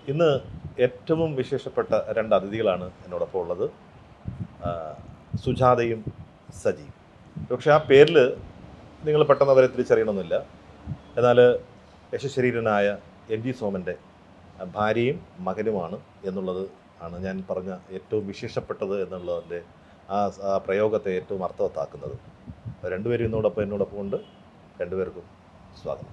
ഇന്ന് ഏറ്റവും വിശേഷപ്പെട്ട രണ്ട് അതിഥികളാണ് എന്നോടൊപ്പം ഉള്ളത് ആ, സുജാതയും സജിയും പക്ഷേ ആ പേരിൽ നിങ്ങൾ പെട്ടെന്ന് അവരെ തിരിച്ചറിയണമെന്നില്ല എന്നാൽ യശശരീരനായ എം ജി സോമൻ്റെ ഭാര്യയും മകനുമാണ് എന്നുള്ളത് ആണ് ഞാൻ പറഞ്ഞ ഏറ്റവും വിശേഷപ്പെട്ടത് എന്നുള്ളതിൻ്റെ ആ ആ പ്രയോഗത്തെ ഏറ്റവും അർത്ഥവത്താക്കുന്നത് അപ്പോൾ രണ്ടുപേരും ഇന്നോടൊപ്പം എന്നോടൊപ്പം ഉണ്ട് രണ്ടുപേർക്കും സ്വാഗതം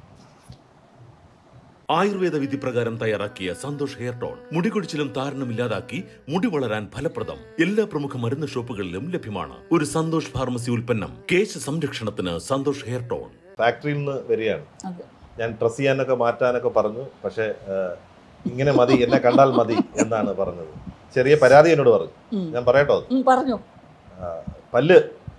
ആയുർവേദ വിധി പ്രകാരം തയ്യാറാക്കിയ സന്തോഷ് ഹെയർ ടോൺ മുടികൊഴിച്ചിലും താരനും ഇല്ലാതാക്കി മുടി വളരാൻ ഫലപ്രദം എല്ലാ പ്രമുഖ മരുന്ന് ഷോപ്പുകളിലും ലഭ്യമാണ് ഒരു സന്തോഷ് ഫാർമസി ഉൽപ്പന്നം കേശ സംരക്ഷണത്തിന് സന്തോഷ് ഹെയർ ടോൺ ഫാക്ടറിയിൽ നിന്ന് വരികയാണ് അതെ. ഞാൻ ഡ്രസ് ചെയ്യാനൊക്കെ മാറ്റാനൊക്കെ പറഞ്ഞു പക്ഷേ ആ, ഇങ്ങനെ മതി എന്നെ കണ്ടാൽ മതി എന്നാണ് പറഞ്ഞത് ചെറിയ പരാതി എന്നോട് പറഞ്ഞു ഉം. ഞാൻ പറയട്ടോ അത് ഉം, പറഞ്ഞു ആ, പല്ല്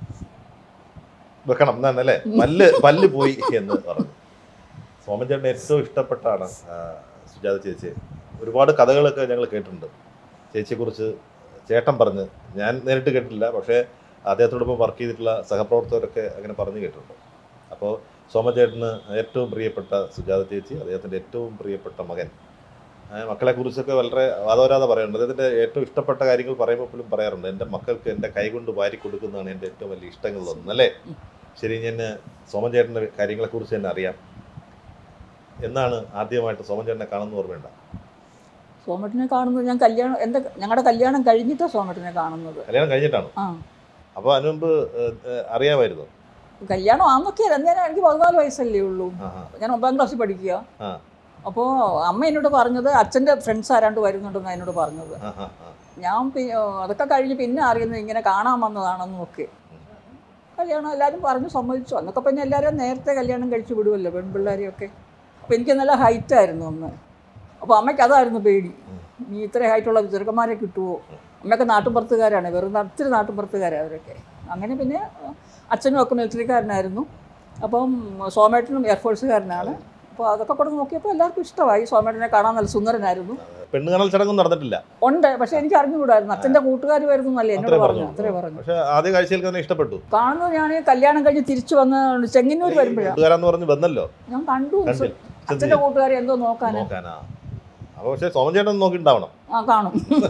വെക്കണം എന്നാണ് അല്ലേ പല്ല് പല്ല് പോയി എന്ന് പറഞ്ഞു സോമൻ ചേട്ടന് ഏറ്റവും ഇഷ്ടപ്പെട്ടാണ് ആ, സുജാത ചേച്ചി ഒരുപാട് കഥകളൊക്കെ ഞങ്ങൾ കേട്ടിട്ടുണ്ട് ചേച്ചിയെക്കുറിച്ച് ചേട്ടൻ പറഞ്ഞ് ഞാൻ നേരിട്ട് കേട്ടിട്ടില്ല പക്ഷേ അദ്ദേഹത്തോടൊപ്പം വർക്ക് ചെയ്തിട്ടുള്ള സഹപ്രവർത്തകരൊക്കെ അങ്ങനെ പറഞ്ഞു കേട്ടിട്ടുണ്ട് അപ്പോൾ സോമൻ ചേട്ടന് ഏറ്റവും പ്രിയപ്പെട്ട സുജാത ചേച്ചി അദ്ദേഹത്തിൻ്റെ ഏറ്റവും പ്രിയപ്പെട്ട മകൻ ആ, മക്കളെക്കുറിച്ചൊക്കെ വളരെ വാദവരാതെ പറയുന്നുണ്ട് അദ്ദേഹത്തിൻ്റെ ഏറ്റവും ഇഷ്ടപ്പെട്ട കാര്യങ്ങൾ പറയുമ്പോൾ പോലും പറയാറുണ്ട് എൻ്റെ മക്കൾക്ക് എൻ്റെ കൈകൊണ്ട് വാരി കൊടുക്കുന്നതാണ് എൻ്റെ ഏറ്റവും വലിയ ഇഷ്ടങ്ങളിലൊന്നും അല്ലേ ശരി ഞാൻ സോമൻ ചേട്ടൻ്റെ കാര്യങ്ങളെക്കുറിച്ച് തന്നെ അറിയാം എന്നാണ് ആദ്യമായിട്ട് സോമൻ ചേട്ടനെ കാണുന്ന ഓർമ്മയുണ്ട സോമട്ടിനെ കാണുന്നത് ഞാൻ കല്യാണം എൻ്റെ ഞങ്ങളുടെ കല്യാണം കഴിഞ്ഞിട്ടാണ് സോമട്ടിനെ കാണുന്നത് കല്യാണം കഴിഞ്ഞിട്ടാണ് ആ അപ്പോൾ അതിനു മുമ്പ് ഏഹ്, ഏഹ്, അറിയാമായിരുന്നു കല്യാണം ആന്നൊക്കെ അന്നേരം എനിക്ക് പതിനാല് വയസ്സല്ലേ ഉള്ളൂ ആ ആ ഞാൻ ഒമ്പതാം ക്ലാസ്സിൽ പഠിക്കുക ആ. അപ്പോൾ അമ്മ എന്നോട് പറഞ്ഞത് അച്ഛൻ്റെ ഫ്രണ്ട്സ് ആരാണ്ട് വരുന്നുണ്ടെന്ന് എന്നോട് പറഞ്ഞത് ആ ആ ആ ഞാൻ പി- അതൊക്കെ കഴിഞ്ഞ് പിന്നെ അറിയുന്നത് ഇങ്ങനെ കാണാൻ വന്നതാണെന്നും ഒക്കെ കല്യാണം എല്ലാവരും പറഞ്ഞു സമ്മതിച്ചു അന്നൊക്കെ പിന്നെ എല്ലാവരും നേരത്തെ കല്യാണം കഴിച്ചു വിടുമല്ലോ പെൺപിള്ളേരെയൊക്കെ അപ്പോൾ എനിക്ക് നല്ല ഹൈറ്റായിരുന്നു അന്ന് അപ്പോൾ അമ്മയ്ക്ക് അതായിരുന്നു പേടി നീ ഇത്ര ഹൈറ്റുള്ള ചെറുക്കന്മാരെ കിട്ടുമോ അമ്മയൊക്കെ നാട്ടുമ്പുറത്തുകാരാണ് വെറും ഒത്തിരി നാട്ടുമ്പുറത്തുകാരാണ് അവരൊക്കെ അങ്ങനെ പിന്നെ അച്ഛനും ഒക്കെ മിലിറ്ററിക്കാരനായിരുന്നു അപ്പം സോമേട്ടനും എയർഫോഴ്സുകാരനാണ് അപ്പോൾ അതൊക്കെ കൂടെ നോക്കിയപ്പോൾ എല്ലാവർക്കും ഇഷ്ടമായി സോമേട്ടനെ കാണാൻ നല്ല സുന്ദരനായിരുന്നു പെണ്ണ് കാണൽ ചടങ്ങും നടന്നിട്ടില്ല ഉണ്ട് പക്ഷെ എനിക്ക് അറിഞ്ഞുകൂടായിരുന്നു അച്ഛൻ്റെ കൂട്ടുകാർ വരുന്നു എന്നല്ലേ എന്നോട് അത്രേ പറഞ്ഞു പറഞ്ഞു അത്രേ പറഞ്ഞു പക്ഷെ ആദ്യ കാഴ്ചയിൽ തന്നെ ഇഷ്ടപ്പെട്ടു കാണുന്നത് ഞാൻ കല്യാണം കഴിഞ്ഞ് തിരിച്ചു വന്ന് ചെങ്ങന്നൂർ വരുമ്പോഴാണ് കൂട്ടുകാരാന്ന് പറഞ്ഞ് വന്നല്ലോ ഞാൻ കണ്ടു കണ്ടില്ല. അച്ഛൻ്റെ കൂട്ടുകാരെ എന്തോ നോക്കാൻ നോക്കാനാ അപ്പോൾ പക്ഷേ സോമൻ ചേട്ടൻ നോക്കിയിട്ടുണ്ടാവണം ആ കാണും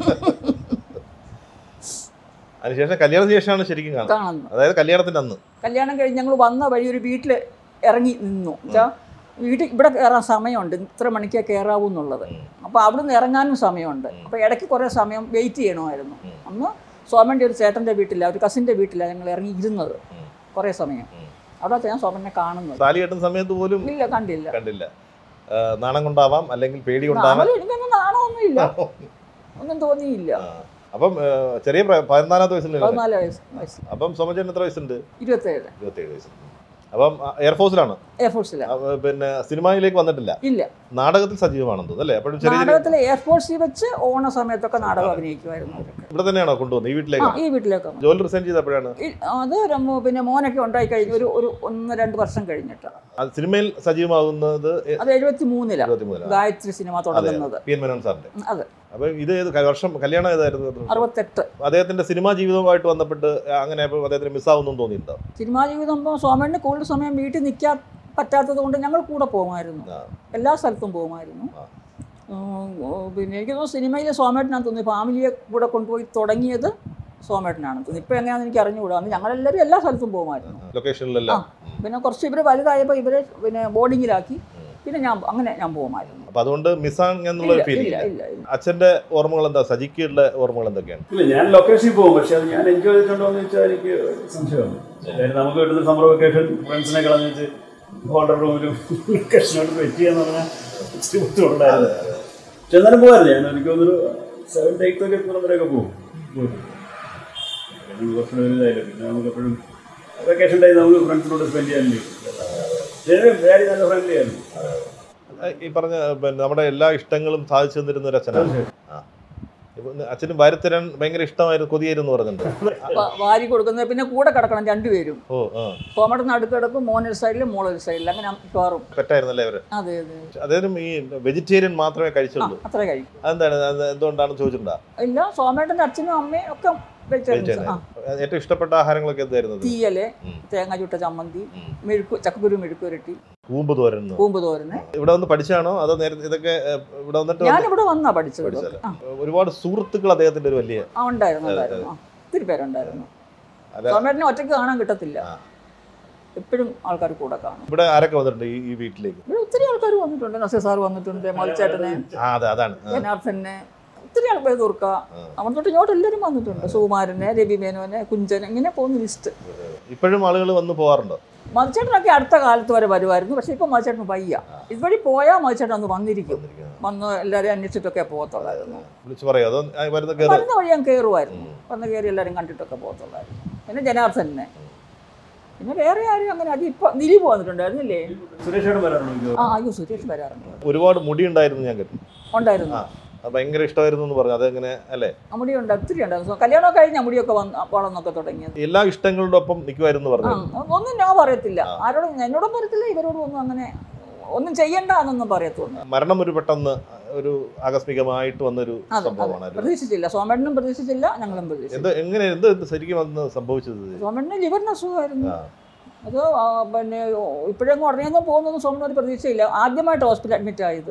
അതിനുശേഷം കല്യാണത്തിന് ശേഷമാണ് ശരിക്കും കാണുന്നത് കാണുന്നു അതായത് കല്യാണത്തിന്റെ അന്ന് കല്യാണം കഴിഞ്ഞ് ഞങ്ങൾ വന്ന വഴി ഒരു വീട്ടിൽ ഇറങ്ങി നിന്നു വെച്ചാൽ വീട്ടിൽ ഇവിടെ കയറാൻ സമയമുണ്ട് ഇത്ര മണിക്കേ കയറാവൂ എന്നുള്ളത് ഉം. അപ്പോൾ അവിടുന്ന് ഇറങ്ങാനും സമയമുണ്ട് ഉം. അപ്പോൾ ഇടയ്ക്ക് കുറേ സമയം വെയിറ്റ് ചെയ്യണമായിരുന്നു ഉം. അന്ന് സോമൻ്റെ ഒരു ചേട്ടൻ്റെ വീട്ടിലാണ് ഒരു കസിൻ്റെ വീട്ടിലാണ് ഞങ്ങൾ ഇറങ്ങി ഇരുന്നത് ഉം. കുറേ സമയം ഉം. അവിടെ ഞാൻ സോമനെ കാണുന്നത് താലി കെട്ടുന്ന സമയത്ത് പോലും ഇല്ല കണ്ടില്ല കണ്ടില്ല ആ, നാണം കൊണ്ടാവാം അല്ലെങ്കിൽ പേടി കൊണ്ടാവാം നാളെ എനിക്കൊന്നും നാണമൊന്നുമില്ല ഒന്നും തോന്നിയില്ല ആ. അപ്പം ആ, ചെറിയ പ്രായം പതിനാലാമത്തെ വയസ്സിൽ പതിനാല് വയസ്സ് വയസ്സ് അപ്പം സോമചേട്ടൻ എത്ര വയസ്സുണ്ട് ഇരുപത്തേഴ് ഇരുപത്തേഴ് വയസ്സ് അപ്പം ആ, എയർഫോഴ്സിലാണ് എയർഫോഴ്സിലാണ് അപ്പൊ പിന്നെ സിനിമയിലേക്ക് വന്നിട്ടില്ല ഇല്ല നാടകത്തിൽ സജീവമാണെന്ന് തോന്നുന്നു അല്ലേ അപ്പോഴും ചെറിയ ചെറിയ നാടകത്തിലെ എയർഫോഴ്സിൽ വെച്ച് ഓണ സമയത്തൊക്കെ നാടകം അഭിനയിക്കുമായിരുന്നു അവരൊക്കെ ഇവിടെ തന്നെയാണോ കൊണ്ടുവന്നത് ഈ ആ വീട്ടിലേക്ക് ഈ വീട്ടിലേക്ക് വന്നു. ജോലി റിസൈൻ ചെയ്തപ്പോഴാണ് ഈ- അത് ഒരു മോ- പിന്നെ മോനൊക്കെ ഉണ്ടായി കഴിഞ്ഞ് ഒരു ഒരു ഒന്ന് രണ്ട് വർഷം കഴിഞ്ഞിട്ടാണ് അത് സിനിമയിൽ സജീവമാകുന്നത് അത് എഴുപത്തി മൂന്നിലാണ് ഇരുപത്തി മൂന്നിലാണ് ഗായത്രി സിനിമ തുടങ്ങുന്നത് പി എൻ മേനോൻ സാറിന്റെ ഉം, അതെ അപ്പം ഇത് ഏത് ക- വർഷം കല്യാണം ഏതായിരുന്നു അത്? അറുപത്തെട്ട് അദ്ദേഹത്തിന്റെ സിനിമാ ജീവിതവുമായിട്ട് ബന്ധപ്പെട്ട് അങ്ങനെ അപ്പോൾ അദ്ദേഹത്തിന് മിസ്സാവുന്നു തോന്നിയിട്ടുണ്ടോ സിനിമാ ജീവിതം ഇപ്പോൾ സോമന് കൂടുതൽ സമയം വീട്ടിൽ നിൽക്കാൻ പറ്റാത്തത് കൊണ്ട് ഞങ്ങൾ കൂടെ പോകുമായിരുന്നു ആ. എല്ലാ സ്ഥലത്തും പോകുമായിരുന്നു ആ. ഉം, ഉം, പിന്നെ എനിക്ക് തോന്നുന്നു സിനിമയിലെ സോമേട്ടനാണ് തോന്നി ഫാമിലിയെ കൂടെ കൊണ്ടുപോയി തുടങ്ങിയത് സോമേട്ടനാണ് തോന്നി ഇപ്പം എങ്ങനെയാണെന്ന് എനിക്ക് അറിഞ്ഞുകൂടാ അന്ന് ഞങ്ങളെല്ലാവരും എല്ലാ സ്ഥലത്തും പോകുമായിരുന്നു ലൊക്കേഷനിലെല്ലാം പിന്നെ കുറച്ച് ഇവർ വലുതായപ്പോൾ ഇവരെ പിന്നെ ബോർഡിങ്ങിലാക്കി പിന്നെ ഞാൻ അങ്ങനെ ഞാൻ പോകുമായിരുന്നു അപ്പൊ അതുകൊണ്ട് മിസ്സാങ് എന്നുള്ള ഇല്ല ഫീലിംഗ് ഇല്ല ഇല്ല ഇല്ല അച്ഛന്റെ ഓർമ്മകൾ എന്താ സജിക്കുള്ള ഓർമ്മകൾ എന്തൊക്കെയാണ് ഇല്ല ഞാൻ ലൊക്കേഷനിൽ പോകും പക്ഷെ അത് ഞാൻ എൻജോയ് ചെയ്തിട്ടുണ്ടോ എന്ന് വെച്ചാൽ എനിക്ക് സംശയമാണ് കാര്യം നമുക്ക് കിട്ടുന്ന സമ്മർ വെക്കേഷൻ ഫ്രണ്ട്സിനെ കളഞ്ഞ് വെച്ച് ഹോട്ടൽ റൂമിലും ലൊക്കേഷനോട് വെച്ച് ചെയ്യാന്ന് പറഞ്ഞാൽ ഇച്ചിരി ബുദ്ധിമുട്ടുണ്ടായിരുന്നു പക്ഷെ എന്നാലും പോകാറില്ല ഞാൻ എനിക്ക് തോന്നുന്നു സെവൻ എയ്ത്ത് ഒക്കെ എത്തുന്നവരൊക്കെ പോകും പോയിട്ട്. പിന്നെ കുറച്ചുകൂടെ വലുതായില്ല പിന്നെ നമുക്ക് എപ്പോഴും വെക്കേഷൻ ടൈം നമുക്ക് ഫ്രണ്ട്സിനോട് സ്പെൻഡ് ചെയ്യാൻ ഡാഡി നല്ല ഫ്രണ്ട്ലി ആയിരുന്നു ആ, ഈ പറഞ്ഞ പിന്നെ നമ്മുടെ എല്ലാ ഇഷ്ടങ്ങളും സാധിച്ചു തന്നിരുന്ന ഒരു അച്ഛനാണ് ആ ഇപ്പൊ അച്ഛന് വാരിത്തരാൻ ഭയങ്കര ഇഷ്ടമായിരുന്നു കൊതിയായിരുന്നു പറഞ്ഞിട്ടുണ്ട് വ- വാരി കൊടുക്കുന്നത് പിന്നെ കൂടെ കിടക്കണം രണ്ടുപേരും ഓ ആ സോമയുടെ നടുക്ക് കിടക്കും മോനൊരു സൈഡിൽ മോളൊരു സൈഡിൽ അങ്ങനെ മിക്കവാറും പെറ്റായിരുന്നല്ലേ അവര് അതെ അതെ അദ്ദേഹം ഈ വെജിറ്റേറിയൻ മാത്രമേ ആ കഴിച്ചുള്ളൂ അത്ര കഴിക്കും അതെന്താണ് അത് എന്തുകൊണ്ടാണെന്ന് ചോദിച്ചിട്ടുണ്ടാ ഇല്ല സോമേട്ടൻ്റെ അച്ഛനും അമ്മയും ഒക്കെ വെജിറ്റേറിയൻസ് ആ ഏറ്റവും ഇഷ്ടപ്പെട്ട ആഹാരങ്ങളൊക്കെ എന്തായിരുന്നു തീയല് ഉം. തേങ്ങ ചുട്ട ചമ്മന്തി ഉം. മെഴുക്ക് ചക്കക്കുരു മെഴുക്കുരട്ടി കൂമ്പ് തോരൻ കൂമ്പ് തോരന് ഇവിടെ വന്ന് പഠിച്ചാണോ അതോ നേരത്തെ ഇതൊക്കെ ഏഹ്, ഇവിടെ വന്നിട്ട് വന്ന് ഞാനിവിടെ വന്നാ പഠിച്ചത് പഠിച്ചത് ആ ഒരുപാട് സുഹൃത്തുക്കൾ അദ്ദേഹത്തിന്റെ ഒരു വലിയ ആ ഉണ്ടായിരുന്നു ഉണ്ടായിരുന്നു ആ ഒത്തിരി പേരുണ്ടായിരുന്നു അല്ല സോമേട്ടനെ ഒറ്റയ്ക്ക് കാണാൻ കിട്ടത്തില്ല ആ. എപ്പോഴും ആൾക്കാർ കൂടെ കാണും ഇവിടെ ആരൊക്കെ വന്നിട്ടുണ്ട് ഈ ഈ വീട്ടിലേക്ക് ഇവിടെ ഒത്തിരി ആൾക്കാർ വന്നിട്ടുണ്ട് നസീർ സാർ വന്നിട്ടുണ്ട് മൽച്ചേട്ടന് ആ അതെ അതാണ് ആ, ജനാർദ്ദനെ ഒത്തിരി ആൾക്കാർ തുർക്ക അവിടെ തൊട്ട് ഇങ്ങോട്ട് എല്ലാവരും വന്നിട്ടുണ്ട് സുകുമാരനെ രവി മേനോനെ കുഞ്ചൻ ഇങ്ങനെ പോകുന്ന ലിസ്റ്റ് ഇപ്പോഴും ആളുകൾ വന്ന് പോകാറുണ്ടോ മതിച്ചേട്ടനൊക്കെ അടുത്ത കാലത്ത് വരെ വരുമായിരുന്നു പക്ഷേ ഇപ്പം മതിച്ചേട്ടന് വയ്യ ഇതുവഴി പോയാൽ മതിച്ചേട്ടൻ ഒന്ന് വന്നിരിക്കും വന്ന് എല്ലാവരെയും അന്വേഷിച്ചിട്ടൊക്കെ പോകത്തുള്ളായിരുന്നു വിളിച്ചു പറയോ അതോ ആ, വരുന്ന കയറി വരുന്ന വഴി ഞാൻ കയറുമായിരുന്നു വന്ന് കയറി എല്ലാവരും കണ്ടിട്ടൊക്കെ പോകത്തുള്ളായിരുന്നു പിന്നെ ജനാർദ്ദനെ പിന്നെ വേറെ ആരും അങ്ങനെ അത് ഇപ്പം ദിലീപ് വന്നിട്ടുണ്ടായിരുന്നില്ലേ സുരേഷേട്ടൻ വരാറുണ്ടോ ആ അയ്യോ സുരേഷ് വരാറുണ്ട് ഒരുപാട് മുടി ഉണ്ടായിരുന്നു ഞാൻ കേട്ടു ഉണ്ടായിരുന്നു ആ അത് ഭയങ്കര ഇഷ്ടമായിരുന്നു എന്ന് പറഞ്ഞു അതെങ്ങനെ അല്ലേ മുടി ഉണ്ട് ഒത്തിരി ഉണ്ടായിരുന്നു കല്യാണം കഴിഞ്ഞ മുടിയൊക്കെ വന്ന് വളർന്നൊക്കെ തുടങ്ങിയത് എല്ലാ ഇഷ്ടങ്ങളുടെ ഒപ്പം നിൽക്കുമായിരുന്നു ആ പറഞ്ഞു ഒന്നും ഞാൻ പറയത്തില്ല ആരോടും എന്നോടും പറയത്തില്ല ഇവരോടും ഒന്നും അങ്ങനെ ഒന്നും ചെയ്യണ്ട എന്നൊന്നും പറയത്തുള്ളൂ മരണം ഒരു പെട്ടെന്ന് ഒരു ആകസ്മികമായിട്ട് വന്നൊരു അതെ അതെ സംഭവമാണ് അത്. പ്രതീക്ഷിച്ചില്ല സോമേട്ടനും പ്രതീക്ഷിച്ചില്ല ഞങ്ങളും പ്രതീക്ഷിച്ചില്ല എന്ത് എങ്ങനെ എന്ത് എന്ത് ശരിക്കും അന്ന് സംഭവിച്ചത് സോമേട്ടന് ലിവറിന് അസുഖമായിരുന്നു ആ. അത് ആ, പിന്നെ ഇപ്പോഴെങ്ങും ഉടനെയൊന്നും പോകുന്നൊന്നും സോമന് ഒരു പ്രതീക്ഷയില്ല ആദ്യമായിട്ട് ഹോസ്പിറ്റലിൽ അഡ്മിറ്റ് ആയത്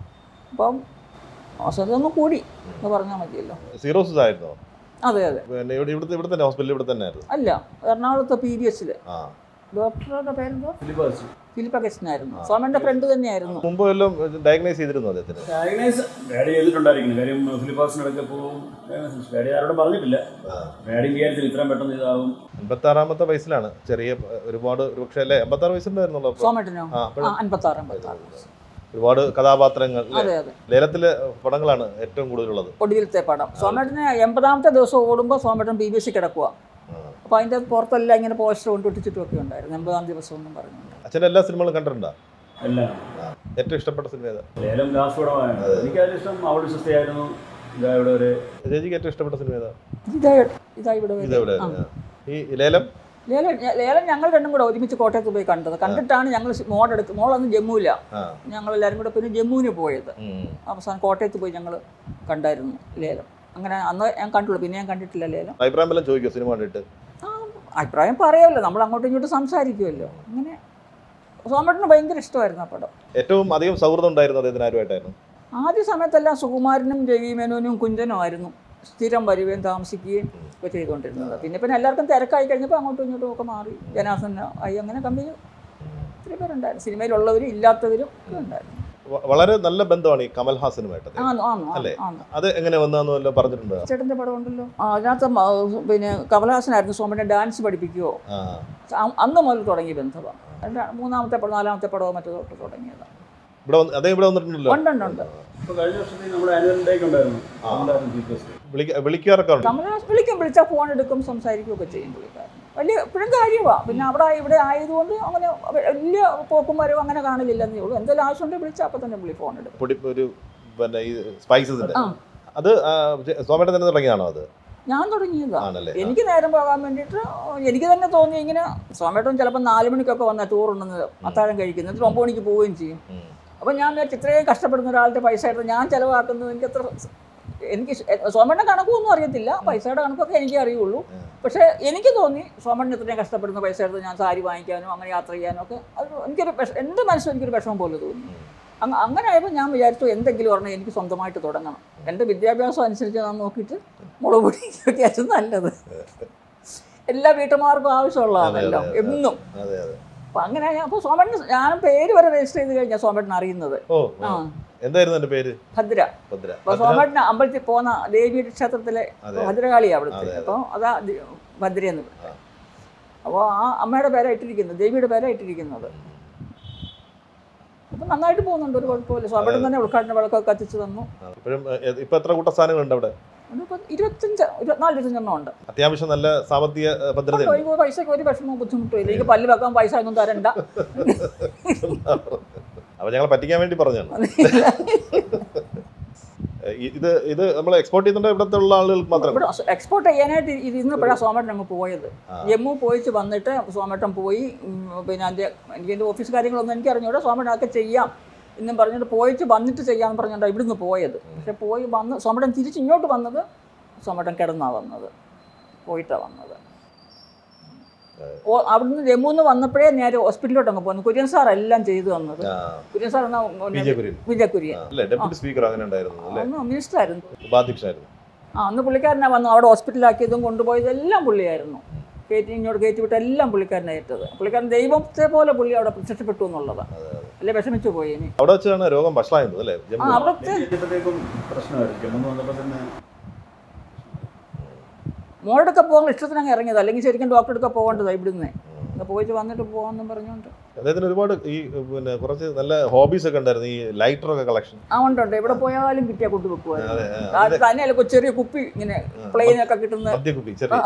അപ്പം അസുഖമൊന്നും കൂടി എന്ന് പറഞ്ഞാൽ മതിയല്ലോ സീറോസിസ് ആയിരുന്നോ അതെ അതെ പിന്നെ ഇവിടെ ഇവിടുത്തെ ഇവിടെ തന്നെ ഹോസ്പിറ്റലിൽ ഇവിടെ തന്നെ ആയിരുന്നു അല്ല എറണാകുളത്തെ പി ബി എസിൽ ആ ഡോക്ടറുടെ പേരെന്തോ ഫിലിപ്പാസ് ഫിലിപ്പ് അഗസ്റ്റിനായിരുന്നു സോമന്റെ ഫ്രണ്ട് തന്നെയായിരുന്നു മുമ്പ് വല്ലതും ഡയഗ്നൈസ് ചെയ്തിരുന്നു അദ്ദേഹത്തിന് ഡയഗ്നൈസ് ഡാഡി ചെയ്തിട്ടുണ്ടായിരിക്കുന്നു കാര്യം ഫിലിപ്പാസിനടക്കെ പോകും ഡാഡി ആരോടും പറഞ്ഞിട്ടില്ല ഡാഡി വിചാരിച്ചില്ല ഇത്രയും പെട്ടെന്ന് ഇതാവും എൺപത്തി ആറാമത്തെ വയസ്സിലാണ് ചെറിയ ഏഹ്, ഒരുപാട് ഒരു പക്ഷേ അല്ലേ എൺപത്തി ആറ് വയസ്സുണ്ടായിരുന്നല്ലോ അപ്പൊ സോമേട്ടനോ ആ, അപ്പോഴും ആ അൻപത്താറ് അൻപത്താറ് ഒരുപാട് കഥാപാത്രങ്ങൾ അല്ലേ? അതെ അതെ ലേലത്തിലെ പടങ്ങളാണ് ഏറ്റവും കൂടുതലുള്ളത് ഒടുവിലത്തെ പടം സോമേട്ടന് എൺപതാമത്തെ ദിവസം ഓടുമ്പോൾ സോമേട്ടൻ ബി ബി സി കിടക്കുക അപ്പോൾ അതിൻ്റെ പുറത്തെല്ലാം ഇങ്ങനെ പോസ്റ്റർ കൊണ്ട് ഒട്ടിച്ചിട്ടൊക്കെ ഉണ്ടായിരുന്നു എൺപതാം ദിവസം ഒന്നും പറഞ്ഞുകൊണ്ട് അച്ഛൻ്റെ എല്ലാ സിനിമകളും കണ്ടിട്ടുണ്ടോ എല്ലാം ഏറ്റവും ഇഷ്ടപ്പെട്ട സിനിമ ഏതാ ലേലം ലാസ്റ്റ് പടമാണ് എനിക്ക് ഇഷ്ടം അവളുടെ സ്വസ്ഥയായിരുന്നു ഇതാ ഇവിടെ ഒരു ചേച്ചിക്ക് ഏറ്റവും ഇഷ്ടപ്പെട്ട സിനിമ ഏതാ ഇതാ ഇതാ ഇവിടെ ഇത് എവിടെ വരെ. ആ. ഈ ലേലം ലേലം ഞ- ലേലം ഞങ്ങൾ രണ്ടും കൂടെ ഒരുമിച്ച് കോട്ടയത്ത് പോയി കണ്ടത് കണ്ടിട്ടാണ് ഞങ്ങൾ മോടെടുത്ത് മോളന്ന് ജമ്മുവില്ല ആ ഞങ്ങൾ എല്ലാവരും കൂടെ പിന്നെ ജമ്മുവിന് പോയത് ഉം. അവസാനം കോട്ടയത്ത് പോയി ഞങ്ങൾ കണ്ടായിരുന്നു ലേലം അങ്ങനെ അന്ന് ഞാൻ കണ്ടുള്ളൂ പിന്നെ ഞാൻ കണ്ടിട്ടില്ല ലേലം അഭിപ്രായം വല്ലതും ചോദിക്കോ സിനിമ കണ്ടിട്ട് ആ, അഭിപ്രായം പറയാമല്ലോ നമ്മൾ അങ്ങോട്ടും ഇങ്ങോട്ടും സംസാരിക്കുമല്ലോ അങ്ങനെ സോമേട്ടന് ഭയങ്കര ഇഷ്ടമായിരുന്നു ആ പടം ഏറ്റവും അധികം സൗഹൃദം ഉണ്ടായിരുന്നു അദ്ദേഹത്തിന് ആരുമായിട്ടായിരുന്നു ആദ്യ സമയത്തെല്ലാം സുകുമാരനും രവി മേനോനും കുഞ്ചനും ആയിരുന്നു സ്ഥിരം വരുകയും താമസിക്കുകയും ഒക്കെ ചെയ്തുകൊണ്ടിരുന്നത് പിന്നെ പിന്നെ എല്ലാവർക്കും തിരക്കായി കഴിഞ്ഞപ്പോൾ അങ്ങോട്ടും ഇങ്ങോട്ടും ഒക്കെ മാറി ജനാസന ആയി അങ്ങനെ കമ്പനി ഒത്തിരി പേരുണ്ടായിരുന്നു സിനിമയിലുള്ളവരും ഇല്ലാത്തവരും ഒക്കെ ഉണ്ടായിരുന്നു വ- വളരെ നല്ല ബന്ധമാണ് ഈ കമൽഹാസനുമായിട്ട് അദ്ദേഹം. ആന്നു ആന്നു അല്ലേ? ആന്നു അത് എങ്ങനെ വന്നതെന്ന് വല്ലതും പറഞ്ഞിട്ടുണ്ടോ ചേട്ടൻ്റെ പടം ഉണ്ടല്ലോ ആ, അതിനകത്ത് മ- പിന്നെ കമലഹാസനായിരുന്നു സോമനെ ഡാൻസ് പഠിപ്പിക്കുവോ ആ അ- അന്ന് മുതൽ തുടങ്ങിയ ബന്ധമാണ് അതിൻ്റെ മൂന്നാമത്തെ പടം നാലാമത്തെ പടമോ മറ്റോ തൊട്ട് തുടങ്ങിയതാണ് ഇവിടെ വന്ന് അദ്ദേഹം ഇവിടെ വന്നിട്ടുണ്ടല്ലോ ഉണ്ട് ഉണ്ട് ഉണ്ട് ഇപ്പൊ കഴിഞ്ഞ വർഷത്തേക്ക് നമ്മുടെ ആനുവൽ ഡേക്ക് ഉണ്ടായിരുന്നു ഉണ്ടായിരുന്നു ചീഫ് ഗസ്റ്റ് വിളിക്ക വിളിക്കാറൊക്കെ ഉണ്ട് കമലഹാസ് വിളിക്കും വിളിച്ചാൽ ഫോൺ എടുക്കും സംസാരിക്കുകയൊക്കെ ചെയ്യും പുള്ളിക്കാരൻ വലിയ എപ്പോഴും കാര്യമാണ് പിന്നെ അവിടെ ഇവിടെ ആയതുകൊണ്ട് അങ്ങനെ വലിയ പോക്കും വരവും അങ്ങനെ കാണില്ലെന്നേ ഉള്ളൂ എന്തെങ്കിലും ആവശ്യമുണ്ടെങ്കിൽ വിളിച്ചാൽ അപ്പം തന്നെ പുള്ളി ഫോൺ എടുക്കും പൊടി ഒരു പിന്നെ ഈ സ്പൈസസിന്റെ ആ. അത് ആ, സോമേട്ടൻ തന്നെ തുടങ്ങിയാണോ അത് ഞാൻ തുടങ്ങിയതാണ് ആണല്ലേ എനിക്ക് നേരം പോകാൻ വേണ്ടിയിട്ട് എനിക്ക് തന്നെ തോന്നി ഇങ്ങനെ സോമേട്ടൻ ചിലപ്പോൾ നാല് മണിക്കൊക്കെ വന്ന ടൂറുണ്ടെന്ന് അത്താഴം കഴിക്കുന്നത് എന്നിട്ട് ഒമ്പത് മണിക്ക് പോവുകയും ചെയ്യും ഉം. അപ്പോൾ ഞാൻ വിചാരിച്ചു ഇത്രയും കഷ്ടപ്പെടുന്ന ഒരാളുടെ പൈസ എടുത്ത് ഞാൻ ചിലവാക്കുന്നത് എനിക്ക് അത്ര എനിക്ക് സോമണ്ണ കണക്കൊന്നും അറിയത്തില്ല പൈസയുടെ കണക്കൊക്കെ എനിക്ക് അറിയുള്ളൂ പക്ഷേ എനിക്ക് തോന്നി സോമണ്ണ ഇത്രയും കഷ്ടപ്പെടുന്ന പൈസ എടുത്ത് ഞാൻ സാരി വാങ്ങിക്കാനോ അങ്ങനെ യാത്ര ചെയ്യാനോ ഒക്കെ അത് എനിക്കൊരു വിഷ എൻ്റെ മനസ്സിൽ എനിക്കൊരു വിഷമം പോലെ തോന്നി അങ്ങ് അങ്ങനെ ആയപ്പോൾ ഞാൻ വിചാരിച്ചു എന്തെങ്കിലും പറഞ്ഞാൽ എനിക്ക് സ്വന്തമായിട്ട് തുടങ്ങണം എൻ്റെ വിദ്യാഭ്യാസം അനുസരിച്ച് ഞാൻ നോക്കിയിട്ട് മുളക് പൊടിയൊക്കെ അത് നല്ലത് എല്ലാ വീട്ടമ്മമാർക്കും ആവശ്യമുള്ളതാണല്ലോ എന്നും അതെ അതെ അപ്പം അങ്ങനെ അപ്പോൾ സോമണ്ണ ഞാൻ പേര് വരെ രജിസ്റ്റർ ചെയ്ത് കഴിഞ്ഞാൽ സോമണ്ണൻ അറിയുന്നത് ഓ ആ എന്തായിരുന്നു എന്റെ പേര് ഭദ്ര ഭദ്ര അപ്പോൾ സോമേട്ടന് അമ്പലത്തിൽ പോകുന്ന ദേവി ക്ഷേത്രത്തിലെ അതെ. ഭദ്രകാളിയാണ് അവിടുത്തെ അതെ, അതെ. അപ്പോൾ അതാ ദി- ഭദ്ര എന്ന് ആ. പറയുന്നത് അപ്പോൾ ആ അമ്മയുടെ പേരാണ് ഇട്ടിരിക്കുന്നത് ദേവിയുടെ പേരാണ് ഇട്ടിരിക്കുന്നത് അപ്പം നന്നായിട്ട് പോകുന്നുണ്ട് ഒരു കുഴപ്പമില്ല സോമേട്ടൻ തന്നെ ഉദ്ഘാടന വിളക്കൊക്കെ കത്തിച്ച് തന്നു ആ, ഇപ്പോഴും ഏ, ഇപ്പൊ എത്ര കൂട്ട സ്ഥാനങ്ങളുണ്ട് അവിടെ അതിപ്പോൾ ഇരുപത്തഞ്ച് ഇരുപത്തിനാല് ഇരുപത്തഞ്ചെണ്ണം ഉണ്ട് അത്യാവശ്യം നല്ല സാമ്പത്തിക ഏ, ഭദ്രതയുണ്ട് ഒരു പൈസക്ക് ഒരു വിഷമവും ബുദ്ധിമുട്ടും ഇല്ല എനിക്ക് പല്ല് വെക്കാൻ പൈസ ഒന്നും തരണ്ട അപ്പൊ ഞങ്ങളെ പറ്റിക്കാൻ വേണ്ടി പറഞ്ഞാണ് ഏ, ഇ- ഇത് ഇത് നമ്മൾ എക്സ്പോർട്ട് ചെയ്യുന്നുണ്ട് ഇവിടുത്തെ ഉള്ള ആളുകൾക്ക് മാത്രം ഇവിടെ എക്സ്പോർട്ട് ചെയ്യാനായിട്ട് ഇരുന്നപ്പോഴാണ് സോമേട്ടൻ അങ്ങ് പോയത് ജമ്മു പോയിച്ച് വന്നിട്ട് സോമേട്ടൻ പോയി ഉം, പിന്നെ അതിൻ്റെ എനിക്ക് എൻ്റെ ഓഫീസ് കാര്യങ്ങളൊന്നും എനിക്ക് അറിഞ്ഞൂടെ സോമേട്ടൻ അതൊക്കെ ചെയ്യാം എന്നും പറഞ്ഞിട്ട് പോയിട്ട് വന്നിട്ട് ചെയ്യാമെന്ന് പറഞ്ഞിട്ടാണ് ഇവിടുന്ന് പോയത് പക്ഷെ പോയി വന്ന് സോമേട്ടൻ തിരിച്ച് ഇങ്ങോട്ട് വന്നത് സോമേട്ടൻ കിടന്നാണ് വന്നത് പോയിട്ടാണ് വന്നത് ഓ അവിടുന്ന് ജമ്മുന്ന് വന്നപ്പോഴേ നേരെ ഹോസ്പിറ്റലിലോട്ട് അങ്ങ് പോകുന്നു കുര്യൻ സാർ എല്ലാം ചെയ്തു തന്നത് ആ, കുര്യൻ സാർ എന്നാ വിജയ കുര്യൻ വിജയ കുര്യൻ ആ, അല്ലേ ഡെപ്യൂട്ടി സ്പീക്കർ അങ്ങനെ ഉണ്ടായിരുന്നു അല്ലേ അന്ന് മിനിസ്റ്റർ ആയിരുന്നു ഉപാധ്യക്ഷനായിരുന്നു ആ അന്ന് പുള്ളിക്കാരനാ വന്നു അവിടെ ഹോസ്പിറ്റലാക്കിയതും കൊണ്ടുപോയതും എല്ലാം പുള്ളിയായിരുന്നു കയറ്റി ഇങ്ങോട്ട് കയറ്റി വിട്ട് എല്ലാം പുള്ളിക്കാരനെ ഏറ്റത് പുള്ളിക്കാരൻ ദൈവത്തെ പോലെ പുള്ളി അവിടെ പ്രത്യക്ഷപ്പെട്ടു എന്നുള്ളതാണ് അല്ലെ വിഷമിച്ചു പോയി ഇനി അവിടെ വെച്ചാണ് രോഗം വഷളായത് അല്ലേ ആ ജമ്മു അവിടുത്തെ എത്തിയപ്പോഴത്തേക്കും പ്രശ്നമായിരുന്നു ജമ്മു വന്നപ്പോൾ തന്നെ മോളുടെ പോകാൻ ഇഷ്ടത്തിന് അങ്ങ് ഇറങ്ങിയത് അല്ലെങ്കിൽ ശരിക്കും ഡോക്ടറെ അടുക്ക പോകേണ്ടതാണ് ഇവിടുന്ന് അങ്ങ് പോയിട്ട് വന്നിട്ട് പോകാമെന്നും പറഞ്ഞുകൊണ്ട് അദ്ദേഹത്തിന് ഒരുപാട് ഈ പിന്നെ കുറച്ച് നല്ല ഹോബീസ് ഒക്കെ ഉണ്ടായിരുന്നു ഈ ലൈറ്റർ ഒക്കെ കളക്ഷൻ ആ ഉണ്ട് ഉണ്ട് എവിടെ പോയാലും കിട്ടിയാ കൊണ്ടു വെക്കുമായിരുന്നു അത് തന്നെയല്ല കൊ- ചെറിയ കുപ്പി ഇങ്ങനെ പ്ലെയിനൊക്കെ കിട്ടുന്ന മദ്യക്കുപ്പി ചെറിയ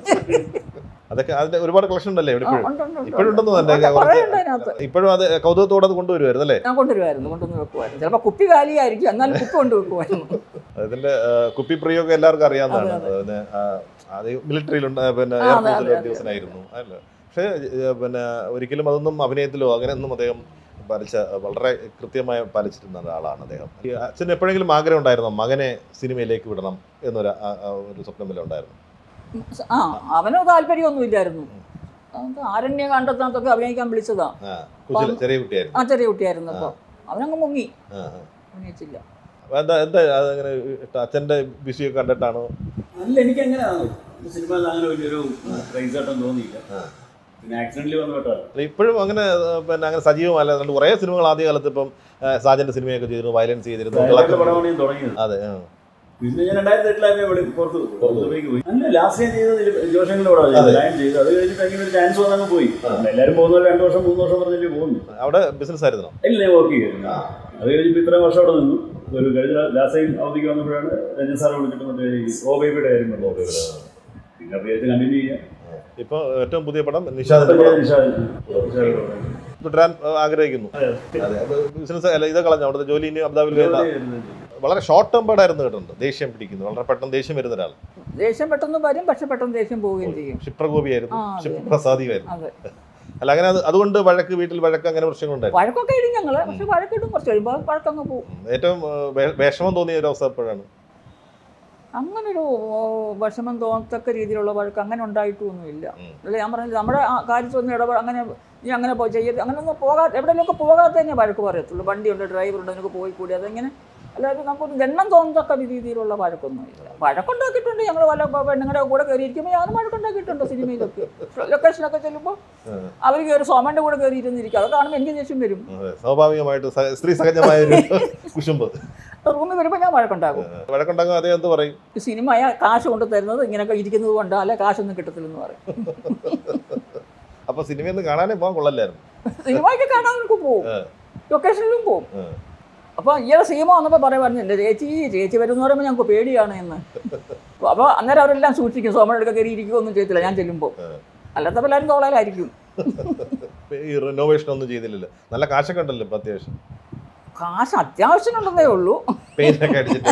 അതൊക്കെ അതിന്റെ ഒരുപാട് കളക്ഷൻ ഉണ്ടല്ലേ ഇവിടെ ആ, ഇപ്പോഴും ഉണ്ട്, ഉണ്ട്, ഉണ്ട്. ഇപ്പോഴും ഉണ്ടെന്ന് തന്നെ ഉണ്ട്, കുറച്ച് കുറേ ഉണ്ട് അതിനകത്ത് ഇപ്പോഴും അത് കൗതുകത്തോടെ അത് കൊണ്ടുവരുമായിരുന്നു അല്ലേ ഞാൻ കൊണ്ടുവരുമായിരുന്നു കൊണ്ടുവന്ന് വെക്കുമായിരുന്നു ചിലപ്പോൾ കുപ്പി കാലിയായിരിക്കും എന്നാലും കുപ്പി കൊണ്ട് വെക്കുമായിരുന്നു അതിന്റെ ആ, കുപ്പി പ്രിയൊക്കെ എല്ലാവർക്കും അറിയാവുന്നതാണ് അതെ, പിന്നെ ആ, അത് മിലിറ്ററിയിലുണ്ട് പിന്നെ ആ, അതെ, എയർഫോഴ്സിലെ അതെ, അതെ. ഉദ്യോഗസ്ഥനായിരുന്നു അല്ല പക്ഷേ ഏ, പിന്നെ ഒരിക്കലും അതൊന്നും അഭിനയത്തിലോ അങ്ങനെയൊന്നും അദ്ദേഹം പാലിച്ച വളരെ കൃത്യമായി പാലിച്ചിരുന്ന ഒരാളാണ് അദ്ദേഹം ഈ അച്ഛന് എപ്പോഴെങ്കിലും ആഗ്രഹം ഉണ്ടായിരുന്നോ മകനെ സിനിമയിലേക്ക് വിടണം എന്നൊരു ആ- ആ ഒരു സ്വപ്നം വല്ല ഉണ്ടായിരുന്നു ആ അവനോ താല്പര്യമൊന്നുമില്ലായിരുന്നു അത് ആരണ്യ കണ്ടെത്താത്തൊക്കെ അഭിനയിക്കാൻ വിളിച്ചതാ ആ കുശല ചെറിയ കുട്ടിയായിരുന്നു ആ ചെറിയ കുട്ടിയായിരുന്നു അപ്പോൾ അവനങ്ങ് മുങ്ങി ആ, ആ. അഭിനയിച്ചില്ല അപ്പൊ എന്താ എന്താ അതങ്ങനെ ഇഷ്ടം? അച്ഛന്റെ ബിസിയൊക്കെ കണ്ടിട്ടാണോ അല്ല എനിക്ക് അങ്ങനെയാണ് സിനിമ അങ്ങനെ വലിയൊരു ക്രൈസ് ആയിട്ടും തോന്നിയില്ല ആ. പിന്നെ ആക്സിഡന്റിൽ വന്ന് പെട്ടാണ് അല്ല, ഇപ്പോഴും അങ്ങനെ ആ, പിന്നെ അങ്ങനെ സജീവമല്ല അതുകൊണ്ട് കുറേ സിനിമകൾ ആദ്യ കാലത്ത് ഇപ്പം ആ, സാജന്റെ സിനിമയൊക്കെ ചെയ്തിരുന്നു വയലൻസ് ചെയ്തിരുന്നു ഡയറക്ടർ പടമാണ് ഞാൻ തുടങ്ങിയത് അതെ ആ. പിന്നെ ഞാൻ രണ്ടായിരത്തി എട്ടിലായിരുന്നു ഇവിടെ പുറത്ത് പുറത്തേക്ക് പോയി അല്ല ലാസ്റ്റ് ഞാൻ ചെയ്തത് ജോഷങ്ങളുടെ കൂടെ അതെ. ലൈൻ ചെയ്തു അത് കഴിഞ്ഞിട്ട് അങ്ങനെ ഒരു ചാൻസ് വന്നങ്ങ് പോയി എല്ലാവരും പോകുന്ന രണ്ട് വർഷം മൂന്ന് വർഷം പറഞ്ഞിട്ട് പോകുന്നു അവിടെ ബിസിനസ് ആയിരുന്നോ ഇല്ല ഞാൻ വർക്ക് ചെയ്യുന്നു അത് കഴിഞ്ഞപ്പോൾ ഇത്രയും വർഷം അവിടെ നിന്നു ഒരു കഴിഞ്ഞ ലാസ്റ്റ് ടൈം അവധിക്ക് വന്നപ്പോഴാണ് രഞ്ജൻ സാറെ വിളിച്ചിട്ട് മറ്റേ ഈ ഓ ബേബിയുടെ കാര്യം പറഞ്ഞു പിന്നെ വിചാരിച്ച് കണ്ടിന്യൂ ചെയ്യാം ഇപ്പൊ ഏറ്റവും പുതിയ പടം നിഷാദിന്റെ ഇപ്പൊ പടം ഞാൻ നിഷാദ് നിഷാദിന്റെ കൂടെ. തുടരാൻ ആ, ആഗ്രഹിക്കുന്നു അതെ. അതെ അപ്പൊ ബിസിനസ് അല്ല ഇത് കളഞ്ഞു അവിടുത്തെ ജോലി ഇനി അബുദാബിയിൽ വരുന്ന ജോലി വളരെ ഷോർട്ട് ടെമ്പേർഡ് ആയിരുന്നു കേട്ടിട്ടുണ്ട് ദേഷ്യം പിടിക്കുന്നു വളരെ പെട്ടെന്ന് ദേഷ്യം വരുന്ന ഒരാൾ ദേഷ്യം പെട്ടെന്ന് വരും പക്ഷെ പെട്ടെന്ന് ദേഷ്യം പോവുകയും ചെയ്യും ക്ഷിപ്രകോപിയായിരുന്നു ആ, അതെ. ക്ഷിപ്രസാദിയായിരുന്നു അതെ അല്ല അങ്ങനെ അത് അതുകൊണ്ട് വഴക്ക് വീട്ടിൽ വഴക്ക് അങ്ങനെ പ്രശ്നങ്ങളുണ്ടായിരുന്നു വഴക്കൊക്കെ ഇടും ഞങ്ങള് പക്ഷെ വഴക്കിടും കുറച്ച് കഴിയുമ്പോൾ വഴക്കങ്ങ് പോകും ഉം. ഏറ്റവും ആ, വേ- വിഷമം തോന്നിയ ഒരു അവസ്ഥ എപ്പോഴാണ് അങ്ങനൊരു ഓ, വിഷമം തോന്നത്തക്ക രീതിയിലുള്ള വഴക്ക് അങ്ങനെ ഉണ്ടായിട്ടൊന്നുമില്ല ഉം. അല്ല ഞാൻ പറഞ്ഞില്ല നമ്മുടെ ആ കാര്യത്തിലൊന്നും ഇടപെട അങ്ങനെ നീ അങ്ങനെ പോയി ചെയ്യരുത് അങ്ങനെ ഒന്നും പോകാ എവിടെയെങ്കിലുമൊക്കെ പോകാതെ തന്നെ വഴക്ക് പറയത്തുള്ളൂ വണ്ടിയുണ്ട് ഡ്രൈവറുണ്ട് നിനക്ക് പോയി കൂടി അതെങ്ങനെ അല്ലാതെ നമുക്കൊരു ഗണ്ണം തോന്നത്തക്ക രീതിയിലുള്ള വഴക്കൊന്നുമില്ല വഴക്കുണ്ടാക്കിയിട്ടുണ്ട് ഞങ്ങൾ വല്ല പെണ്ണുങ്ങളുടെ കൂടെ കയറിയിരിക്കുമ്പോൾ ഞാൻ വഴക്കുണ്ടാക്കിയിട്ടുണ്ട് സിനിമയിലൊക്കെ ലൊക്കേഷനൊക്കെ ചെല്ലുമ്പോൾ ഉം. അവർ കയറി സോമൻ്റെ കൂടെ കയറിയിരുന്നിരിക്കും അത് കാണുമ്പോൾ എനിക്ക് ദേഷ്യം വരും അതെ, സ്വാഭാവികമായിട്ട് സ- സ്ത്രീ സഹജമായ ഒരു കുശുമ്പ് റൂമിൽ വരുമ്പോൾ ഞാൻ വഴക്കുണ്ടാകും വഴക്കുണ്ടാകും അദ്ദേഹം എന്ത് പറയും ഈ സിനിമ കാശ് കൊണ്ട് തരുന്നത് ഇങ്ങനെയൊക്കെ ഇരിക്കുന്നത് കൊണ്ട് അല്ലെ കാശൊന്നും കിട്ടത്തില്ലെന്ന് പറയും അപ്പൊ സിനിമയൊന്നും കാണാനേ പോകാൻ കൊള്ളല്ലായിരുന്നു സിനിമയൊക്കെ കാണാൻ നമുക്ക് പോവും ആ. ലൊക്കേഷനിലും പോവും ആ. അപ്പോൾ ഈയിടെ സീമ വന്നപ്പോൾ പറയുമായിരുന്നു എൻ്റെ ചേച്ചി ചേച്ചി വരുന്ന പറയുമ്പോൾ ഞങ്ങൾക്ക് പേടിയാണ് എന്ന് അപ്പോൾ അന്നേരം അവരെല്ലാം സൂക്ഷിക്കും സോമനെടുക്ക കയറി ഇരിക്കുകയൊന്നും ചെയ്യത്തില്ല ഞാൻ ചെല്ലുമ്പോൾ അല്ലാത്തപ്പോൾ എല്ലാവരും തോളയിലായിരിക്കും ഇപ്പൊ ഈ റിനോവേഷൻ ഒന്നും ചെയ്തില്ലല്ലോ നല്ല കാശൊക്കെ ഉണ്ടല്ലോ ഇപ്പൊ അത്യാവശ്യം കാശ് അത്യാവശ്യമുണ്ടെന്നേ ഉള്ളൂ പെയിന്റൊക്കെ അടിച്ചിട്ട്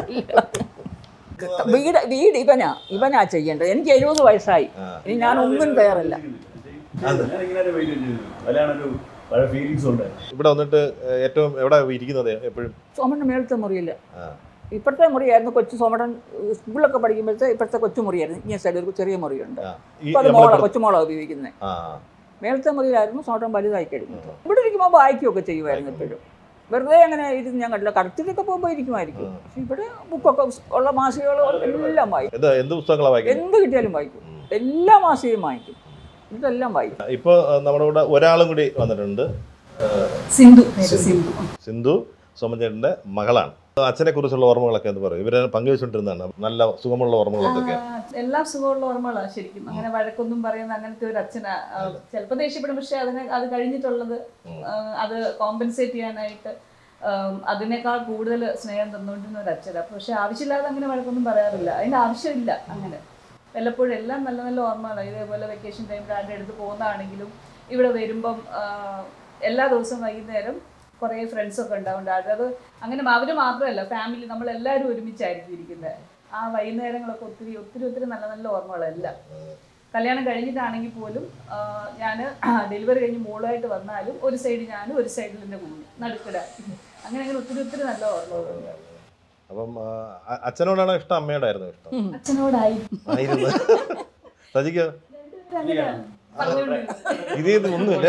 വീട് വീട് ഇവനാ ഇവനാ ചെയ്യേണ്ടത് എനിക്ക് എഴുപത് വയസ്സായി ആ. ഇനി ഞാൻ ഒന്നും തയ്യാറില്ല ഞാനിങ്ങനെ വെയിറ്റ് ചെയ്തു അതിലാണൊരു പല ഫീലിങ്സ് ഉണ്ടായിരുന്നു ഇവിടെ വന്നിട്ട് ഏറ്റവും എവിടെ ഇരിക്കുന്നത് എപ്പോഴും സോമൻ്റെ മേളത്തെ മുറിയില്ല ആ. ഇപ്പോഴത്തെ മുറിയായിരുന്നു കൊച്ചു സോമടൻ സ്കൂളിലൊക്കെ പഠിക്കുമ്പോഴത്തെ ഇപ്പോഴത്തെ കൊച്ചു മുറിയായിരുന്നു ഇങ്ങനെ സൈഡിൽ ഒരു ചെറിയ മുറിയുണ്ട് ആ. ഈ ഇപ്പൊ അത് നമ്മളെ മോളാ പുറത്ത്- കൊച്ചുമോളാണ് ഉപയോഗിക്കുന്നത് ആ മേളത്തെ മുറിയിലായിരുന്നു സോട്ടം വലുതായി കഴിഞ്ഞു ഇവിടെ ഇരിക്കുമ്പോൾ വായിക്കുകയൊക്കെ ചെയ്യുമായിരുന്നു എപ്പോഴും വെറുതെ അങ്ങനെ ഇരുന്ന് ഞാൻ കണ്ടില്ല കടത്തിലൊക്കെ പോകുമ്പോൾ ഇരിക്കുമായിരിക്കും പക്ഷെ ഇവിടെ ബുക്കൊക്കെ ഉള്ള മാസികകൾ എല്ലാം വായിക്കും എന്താ എന്ത് പുസ്തകങ്ങളാണ് വായിക്കുന്നത് എന്ത് കിട്ടിയാലും വായിക്കും എല്ലാ മാസികയും വായിക്കും ഇതെല്ലാം വായിക്കും ഇപ്പോൾ നമ്മുടെ കൂടെ ഒരാളും കൂടി വന്നിട്ടുണ്ട് സിന്ധു സിന്ധു സിന്ധു സോമചേട്ടൻ്റെ മകളാണ് അച്ഛനെ കുറിച്ചുള്ള ഓർമ്മകളൊക്കെ എന്ന് പറയും ഇവരെ പങ്കുവെച്ചുകൊണ്ടിരുന്നതാണ് നല്ല സുഖമുള്ള ഓർമ്മകളൊക്കെ ആ, എല്ലാം സുഖമുള്ള ഓർമ്മകളാണ് ശരിക്കും അങ്ങനെ വഴക്കൊന്നും പറയുന്ന അങ്ങനത്തെ ഒരു അച്ഛനാ ചിലപ്പോൾ ദേഷ്യപ്പെടും പക്ഷെ അതിനെ അത് കഴിഞ്ഞിട്ടുള്ളത് ആ, അത് കോമ്പൻസേറ്റ് ചെയ്യാനായിട്ട് ആം, അതിനേക്കാൾ കൂടുതൽ സ്നേഹം തന്നുകൊണ്ടിരുന്ന ഒരു അച്ഛനാ പക്ഷെ ആവശ്യമില്ലാതെ അങ്ങനെ വഴക്കൊന്നും പറയാറില്ല അതിന്റെ ആവശ്യമില്ല അങ്ങനെ വല്ലപ്പോഴും എല്ലാം നല്ല നല്ല ഓർമ്മകളാണ് ഇതേപോലെ വെക്കേഷൻ ടൈമിൽ ആരുടെ അടുത്ത് പോകുന്നതാണെങ്കിലും ഇവിടെ വരുമ്പം ആ, എല്ലാ ദിവസവും വൈകുന്നേരം കുറേ ഫ്രണ്ട്സൊക്കെ ഉണ്ടാവും അത് അങ്ങനെ അവർ മാത്രമല്ല ഫാമിലി നമ്മളെല്ലാവരും ഒരുമിച്ചായിരിക്കും ഇരിക്കുന്നത് ആ വൈകുന്നേരങ്ങളൊക്കെ ഒത്തിരി ഒത്തിരി ഒത്തിരി നല്ല നല്ല ഓർമ്മകളെല്ലാം കല്യാണം കഴിഞ്ഞിട്ടാണെങ്കിൽ പോലും ഞാൻ ഡെലിവറി കഴിഞ്ഞ് മോളുമായിട്ട് വന്നാലും ഒരു സൈഡ് ഞാനും ഒരു സൈഡിൽ എൻ്റെ കുഞ്ഞു നടുക്കിട അങ്ങനെ അങ്ങനെ ഒത്തിരി ഒത്തിരി നല്ല ഓർമ്മകളുണ്ട് അപ്പം ആ, അ- അച്ഛനോടാണോ ഇഷ്ടം അമ്മയോടായിരുന്നു ഇഷ്ടം അച്ഛനോടായി ആയിരുന്നു സജിക്ക് അങ്ങനെയാണ് പറഞ്ഞുകൊണ്ടിരുന്നത് ഇത് ഇത് ഒന്നുമില്ല